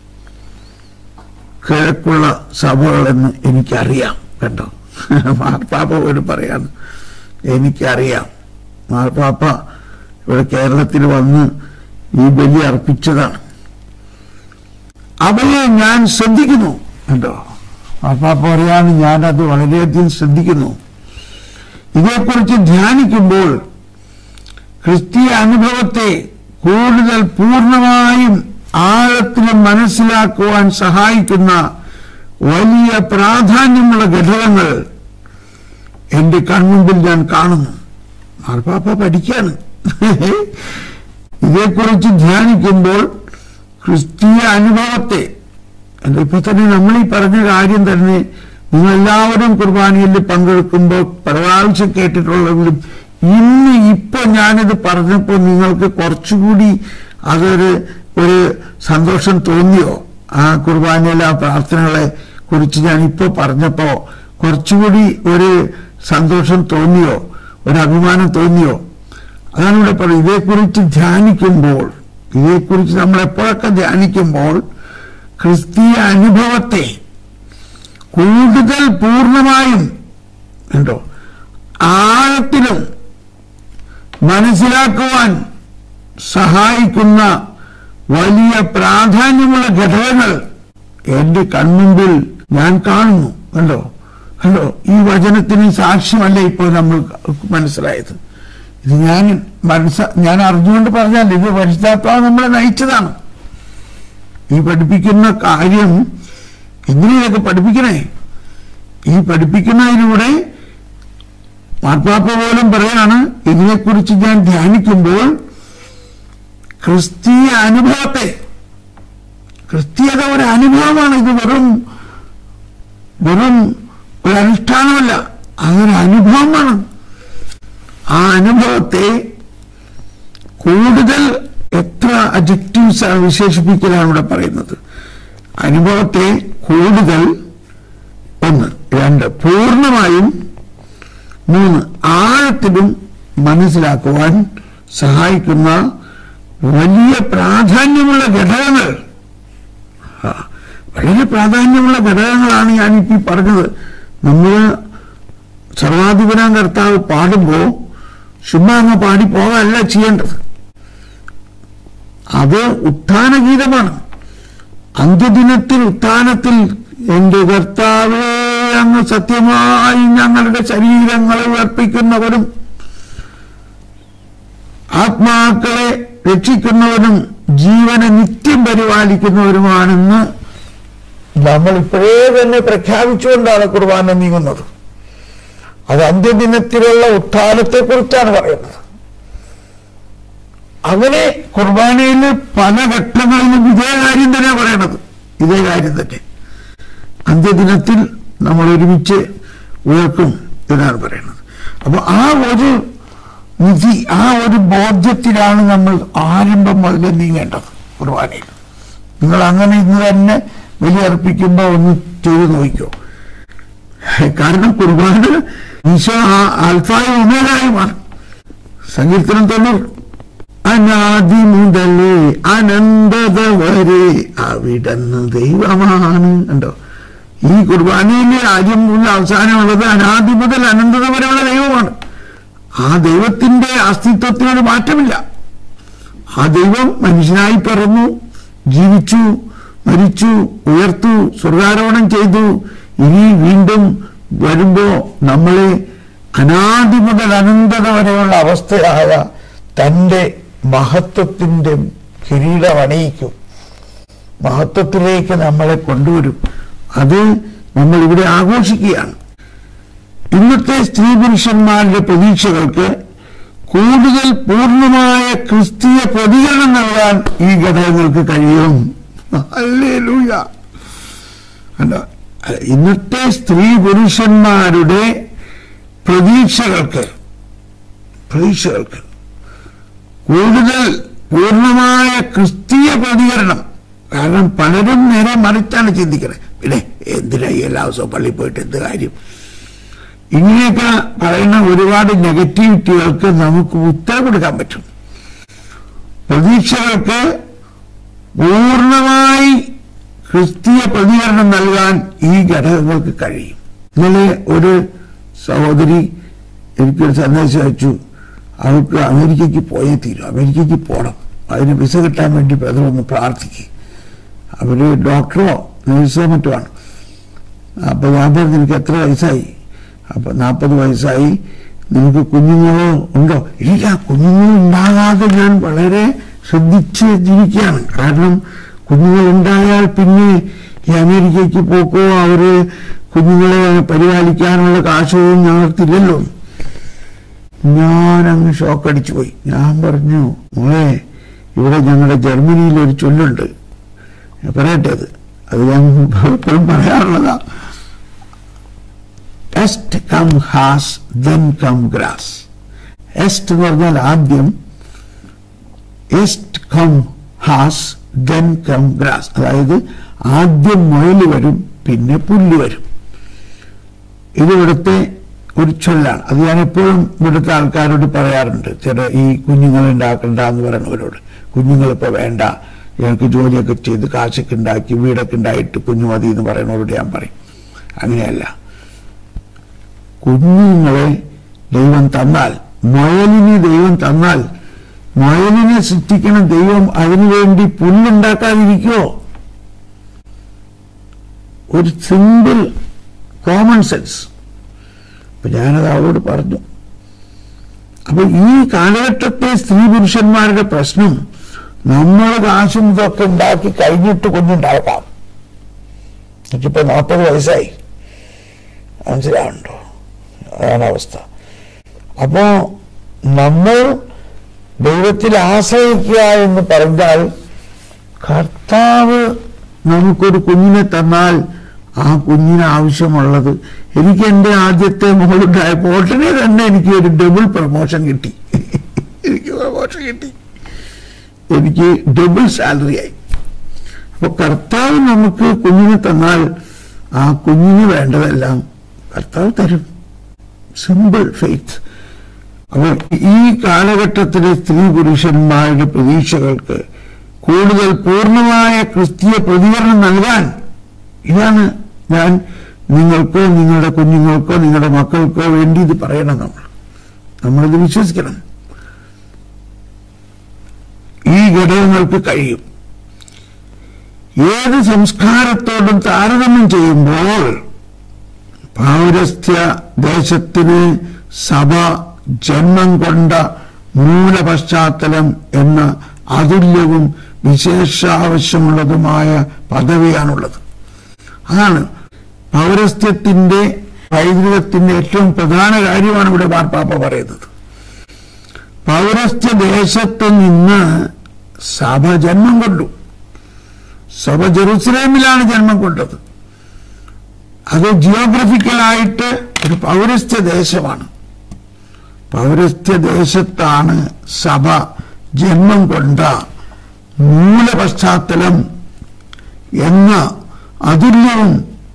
കിഴക്കുള്ള സഭകളെന്ന് എനിക്കറിയാം കണ്ടോ മാർപ്പാപ്പ പോലും പറയാണ് എനിക്കറിയാം മാർപ്പാപ്പ ഇവിടെ കേരളത്തിൽ വന്ന് ഈ ബലി അർപ്പിച്ചതാണ് അവയെ ഞാൻ ശ്രദ്ധിക്കുന്നു കണ്ടോ മാർപ്പാപ്പ പറയാണ് ഞാനത് വളരെയധികം ശ്രദ്ധിക്കുന്നു ഇതേക്കുറിച്ച് ധ്യാനിക്കുമ്പോൾ ക്രിസ്തീയ അനുഭവത്തെ കൂടുതൽ പൂർണ്ണമായും ആഴത്തിലും മനസ്സിലാക്കുവാൻ സഹായിക്കുന്ന വലിയ പ്രാധാന്യമുള്ള ഘടകങ്ങൾ എന്റെ കൺമുമ്പിൽ ഞാൻ കാണുന്നു മാർപ്പാപ്പ പഠിക്കാണ് ഇതേക്കുറിച്ച് ധ്യാനിക്കുമ്പോൾ ക്രിസ്തീയ അനുഭവത്തെ അല്ല ഇപ്പൊ തന്നെ നമ്മൾ ഈ പറഞ്ഞ കാര്യം തന്നെ നിങ്ങൾ എല്ലാവരും കുർബാനയിൽ പങ്കെടുക്കുമ്പോൾ പ്രാവശ്യം കേട്ടിട്ടുള്ളെങ്കിലും ഇന്ന് ഇപ്പൊ ഞാനിത് പറഞ്ഞപ്പോൾ നിങ്ങൾക്ക് കുറച്ചുകൂടി അതൊരു ഒരു സന്തോഷം തോന്നിയോ ആ കുർബാനയിലെ ആ പ്രാർത്ഥനകളെ കുറിച്ച് ഞാൻ ഇപ്പോൾ പറഞ്ഞപ്പോ കുറച്ചുകൂടി ഒരു സന്തോഷം തോന്നിയോ ഒരു അഭിമാനം തോന്നിയോ അതാണ് ഇവിടെ പറയുന്നത് ഇതേക്കുറിച്ച് ധ്യാനിക്കുമ്പോൾ ഇതേക്കുറിച്ച് നമ്മൾ എപ്പോഴൊക്കെ ധ്യാനിക്കുമ്പോൾ ക്രിസ്തീയ അനുഭവത്തെ കൂടുതൽ പൂർണ്ണമായും ഉണ്ടോ ആഴത്തിലും മനസ്സിലാക്കുവാൻ സഹായിക്കുന്ന വലിയ പ്രാധാന്യമുള്ള ഘടകങ്ങൾ എന്റെ കൺമുമ്പിൽ ഞാൻ കാണുന്നു കണ്ടോ കണ്ടോ ഈ വചനത്തിന് സാക്ഷ്യമല്ല ഇപ്പോൾ നമ്മൾ മനസ്സിലായത് ഇത് ഞാൻ മനസ്സ ഞാൻ അറിഞ്ഞുകൊണ്ട് പറഞ്ഞാൽ ഇത് പരിശുദ്ധാത്മാവ് നമ്മളെ നയിച്ചതാണ് ഈ പഠിപ്പിക്കുന്ന കാര്യം എന്തിനൊക്കെ പഠിപ്പിക്കണേ ഈ പഠിപ്പിക്കുന്നതിലൂടെ മാർപ്പാപ്പ പോലും പറയാണ് ഇതിനെക്കുറിച്ച് ഞാൻ ധ്യാനിക്കുമ്പോൾ ക്രിസ്തീയ അനുഭവത്തെ ക്രിസ്തീയത ഒരു അനുഭവമാണ് ഇത് വെറും വെറും ഒരു അനുഷ്ഠാനമല്ല അതൊരു അനുഭവമാണ് ആ അനുഭവത്തെ കൂടുതൽ എത്ര അജക്റ്റീവ്സ് വിശേഷിപ്പിക്കലാണ് ഇവിടെ പറയുന്നത് അനുഭവത്തെ കൂടുതൽ ഒന്ന് രണ്ട് പൂർണ്ണമായും മൂന്ന് ആഴത്തിലും മനസ്സിലാക്കുവാൻ സഹായിക്കുന്ന വലിയ പ്രാധാന്യമുള്ള ഘടകങ്ങൾ ആ, വളരെ പ്രാധാന്യമുള്ള ഘടകങ്ങളാണ് ഞാനിപ്പോ ഈ പറഞ്ഞത് നമ്മൾ സർവാധിപനാം കർത്താവ് പാടുമ്പോൾ ചുമ്മാ അങ്ങ് പാടി പോകല്ല ചെയ്യേണ്ടത് അത് ഉത്ഥാനഗീതമാണ് അന്ത്യദിനത്തിൽ ഉത്ഥാനത്തിൽ എന്റെ കർത്താവേ അങ്ങ് സത്യമായി ഞങ്ങളുടെ ശരീരങ്ങളെ ഉയർപ്പിക്കുന്നവരും ആത്മാക്കളെ രക്ഷിക്കുന്നവനും ജീവനെ നിത്യം പരിപാലിക്കുന്നവരുമാണെന്ന് നമ്മൾ ഇപ്പോഴേ തന്നെ പ്രഖ്യാപിച്ചുകൊണ്ടാണ് കുർബാന നീങ്ങുന്നത് അത് അന്ത്യദിനത്തിലുള്ള ഉത്ഥാനത്തെ കുറിച്ചാണ് പറയുന്നത് അങ്ങനെ കുർബാനയിൽ പല ഘട്ടങ്ങളിലും ഇതേ കാര്യം തന്നെ പറയണത് ഇതേ കാര്യം തന്നെ അന്ത്യദിനത്തിൽ നമ്മൾ ഒരുമിച്ച് ഉയർക്കും എന്നാണ് പറയുന്നത് അപ്പൊ ആ ഒരു നിധി ആ ഒരു ബോധ്യത്തിലാണ് നമ്മൾ ആരംഭം മുതൽ നീങ്ങേണ്ടത് കുർബാനയിൽ നിങ്ങൾ അങ്ങനെ ഇന്ന് തന്നെ ബലിയർപ്പിക്കുമ്പോൾ ഒന്ന് ചെയ്തു നോക്കിക്കോ കാരണം കുർബാന ഈശോ ആ ആൽഫായും ഒമേഗായുമാണ് സങ്കീർത്തനം തൊണ്ണൂറ് അനാദി മുതലേ അനന്തത വരെ അവിടുന്ന് ദൈവമാണ് ഉണ്ടോ ഈ കുർബാനയിലെ ആദ്യം മുതൽ അവസാനമുള്ളത് അനാദി മുതൽ അനന്തത വരെയുള്ള ദൈവമാണ് ആ ദൈവത്തിന്റെ അസ്തിത്വത്തിനൊരു മാറ്റമില്ല ആ ദൈവം മനുഷ്യനായി പിറന്നു ജീവിച്ചു മരിച്ചു ഉയർത്തു സ്വർഗാരോഹണം ചെയ്തു ഇനി വീണ്ടും വരുമ്പോ നമ്മളെ അനാദി മുതൽ അനന്തത വരെയുള്ള അവസ്ഥയായ തന്റെ മഹത്വത്തിന്റെ കിരീടം അണിയിക്കും മഹത്വത്തിലേക്ക് നമ്മളെ കൊണ്ടുവരും അത് നമ്മൾ ഇവിടെ ആഘോഷിക്കുകയാണ് ഇന്നത്തെ സ്ത്രീ പുരുഷന്മാരുടെ പ്രതീക്ഷകൾക്ക് കൂടുതൽ പൂർണ്ണമായ ക്രിസ്തീയ പ്രതികരണം നൽകാൻ ഈ ഘടകങ്ങൾക്ക് കഴിയും ഹല്ലേലൂയ. കണ്ടോ? ഇന്നത്തെ സ്ത്രീ പുരുഷന്മാരുടെ പ്രതീക്ഷകൾക്ക് പ്രതീക്ഷകൾക്ക് കൂടുതൽ പൂർണ്ണമായ ക്രിസ്തീയ പ്രതികരണം കാരണം പലരും നേരെ മറിച്ചാണ് ചിന്തിക്കുന്നത് പിന്നെ എന്തിനാ ഈ എല്ലാ ദിവസവും പള്ളിയിൽ പോയിട്ട് എന്ത് കാര്യം ഇങ്ങനെയൊക്കെ പറയുന്ന ഒരുപാട് നെഗറ്റിവിറ്റികൾക്ക് നമുക്ക് ഉത്തരം കൊടുക്കാൻ പറ്റും പ്രതീക്ഷകൾക്ക് പൂർണ്ണമായി ക്രിസ്തീയ പ്രതികരണം നൽകാൻ ഈ ഘടകങ്ങൾക്ക് കഴിയും ഇന്നലെ ഒരു സഹോദരി എനിക്കൊരു സന്ദേശം അയച്ചു അവർക്ക് അമേരിക്കയ്ക്ക് പോയേ തീരും അമേരിക്കയ്ക്ക് പോകണം അതിന് വിസ കിട്ടാൻ വേണ്ടി ബ്രദർ ഒന്ന് പ്രാർത്ഥിക്കുക അവര് ഡോക്ടറോ നഴ്സോ മറ്റോ ആണ് അപ്പൊ ഞാൻ പറഞ്ഞു നിനക്ക് എത്ര വയസ്സായി അപ്പൊ നാൽപ്പത് വയസ്സായി നിനക്ക് കുഞ്ഞുങ്ങളോ ഉണ്ടോ ഇല്ല കുഞ്ഞുങ്ങൾ ഉണ്ടാകാതെ ഞാൻ വളരെ ശ്രദ്ധിച്ച് ജീവിക്കുകയാണ് കാരണം കുഞ്ഞുങ്ങൾ ഉണ്ടായാൽ പിന്നെ ഈ അമേരിക്കയ്ക്ക് പോക്കോ അവര് കുഞ്ഞുങ്ങളെ പരിപാലിക്കാനുള്ള കാശവും ഞങ്ങൾക്കില്ലല്ലോ ഞാൻ അങ്ങ് ഷോക്കടിച്ചു പോയി ഞാൻ പറഞ്ഞു മോളെ ഇവിടെ ഞങ്ങളുടെ ജർമ്മനിയിൽ ഒരു ചൊല്ലുണ്ട് ഞാൻ പറയട്ടെ അത് അത് ഞാൻ എപ്പോഴും പറയാറുള്ളതാ എസ്റ്റ് come has then come grass എസ്റ്റ് എന്ന് പറഞ്ഞാൽ ആദ്യം എസ്റ്റ് come has then come grass അതായത് ആദ്യം മുയല് വരും പിന്നെ പുല്ല് വരും ഇത് ഇവിടുത്തെ ഒരു ചൊല്ലാണ് അത് ഞാൻ എപ്പോഴും ഇവിടുത്തെ ആൾക്കാരോട് പറയാറുണ്ട് ചില ഈ കുഞ്ഞുങ്ങൾ ഉണ്ടാക്കണ്ട എന്ന് പറയുന്നവരോട് കുഞ്ഞുങ്ങളിപ്പോ വേണ്ട ഞങ്ങൾക്ക് ജോലിയൊക്കെ ചെയ്ത് കാശൊക്കെ ഉണ്ടാക്കി വീടൊക്കെ ഉണ്ടായിട്ട് കുഞ്ഞു മതി എന്ന് പറയുന്നവരോട് ഞാൻ പറയും അങ്ങനെയല്ല കുഞ്ഞുങ്ങളെ ദൈവം തന്നാൽ മുയലിനെ ദൈവം തന്നാൽ മുയലിനെ സൃഷ്ടിക്കണ ദൈവം അതിനുവേണ്ടി പുല്ലുണ്ടാക്കാതിരിക്കുമോ ഒരു സിമ്പിൾ കോമൺ സെൻസ് അപ്പൊ ഞാനത് അവളോട് പറഞ്ഞു അപ്പൊ ഈ കാലഘട്ടത്തെ സ്ത്രീ പുരുഷന്മാരുടെ പ്രശ്നം നമ്മൾ കാശും ഇതൊക്കെ ഉണ്ടാക്കി കഴിഞ്ഞിട്ട് കുഞ്ഞുണ്ടാക്കാം എനിക്കിപ്പോ നാൽപ്പത് വയസ്സായി മനസ്സിലാവുണ്ടോ അതാണ് അവസ്ഥ അപ്പോ നമ്മൾ ദൈവത്തിൽ ആശ്രയിക്കുക എന്ന് പറഞ്ഞാൽ കർത്താവ് നമുക്കൊരു കുഞ്ഞിനെ തന്നാൽ ആ കുഞ്ഞിന് ആവശ്യമുള്ളത് എനിക്ക് എൻ്റെ ആദ്യത്തെ മോളുണ്ടായപ്പോൾ ഉടനെ തന്നെ എനിക്ക് ഒരു ഡബിൾ പ്രൊമോഷൻ കിട്ടി എനിക്ക് പ്രൊമോഷൻ കിട്ടി എനിക്ക് ഡബിൾ സാലറി ആയി അപ്പൊ കർത്താവ് നമുക്ക് കുഞ്ഞിനെ തന്നാൽ ആ കുഞ്ഞിന് വേണ്ടതെല്ലാം കർത്താവ് തരും സിമ്പിൾ ഫെയ്ത്ത് അപ്പോൾ ഈ കാലഘട്ടത്തിലെ സ്ത്രീ പുരുഷന്മാരുടെ പ്രതീക്ഷകൾക്ക് കൂടുതൽ പൂർണ്ണമായ ക്രിസ്തീയ പ്രതികരണം നൽകാൻ ഇതാണ് ഞാൻ നിങ്ങൾക്കോ നിങ്ങളുടെ കുഞ്ഞുങ്ങൾക്കോ നിങ്ങളുടെ മക്കൾക്കോ വേണ്ടി ഇത് പറയണം നമ്മൾ നമ്മളിത് വിശ്വസിക്കണം ഈ ഘടകങ്ങൾക്ക് കഴിയും ഏത് സംസ്കാരത്തോടും താരതമ്യം ചെയ്യുമ്പോൾ പൗരസ്ത്യ ദേശത്തിന് സഭ ജന്മം കൊണ്ട മൂലപശ്ചാത്തലം എന്ന അതുല്യവും വിശേഷാവശ്യമുള്ളതുമായ പദവിയാണുള്ളത് അതാണ് പൗരസ്ത്യത്തിന്റെ പൈതൃകത്തിന്റെ ഏറ്റവും പ്രധാന കാര്യമാണ് ഇവിടെ മാർപ്പാപ്പ പറയുന്നത് പൗരസ്ത്യ ദേശത്ത് നിന്ന് സഭ ജന്മം കൊണ്ടു സഭ ജെറുസലേമിലാണ് ജന്മം കൊണ്ടത് അത് ജിയോഗ്രഫിക്കലായിട്ട് ഒരു പൗരസ്ത്യ ദേശമാണ് പൗരസ്ത്യ ദേശത്താണ് സഭ ജന്മം കൊണ്ട മൂലപശ്ചാത്തലം എന്ന അതുല്യവും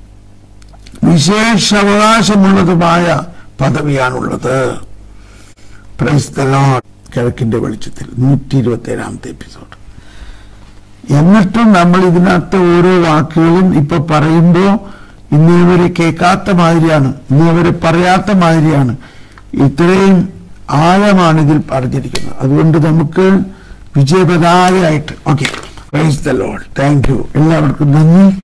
വിശേഷാവകാശമുള്ളതുമായ പദവിയാണുള്ളത് പ്രൈസ് ദ ലോർഡ് കിഴക്കിന്റെ വെളിച്ചത്തിൽ നൂറ്റി ഇരുപത്തി ഏഴാമത്തെ എപ്പിസോഡ് എന്നിട്ടും നമ്മൾ ഇതിനകത്ത് ഓരോ വാക്കുകളും ഇപ്പൊ പറയുമ്പോ ഇന്നേവരെ കേൾക്കാത്ത മാതിരിയാണ് ഇന്നേവരെ പറയാത്ത മാതിരിയാണ് ഇത്രയും ആഴമാണ് ഇതിൽ പറഞ്ഞിരിക്കുന്നത് അതുകൊണ്ട് നമുക്ക് വിജയപതാകയായിട്ട് okay praise the Lord thank you എല്ലാവർക്കും നന്ദി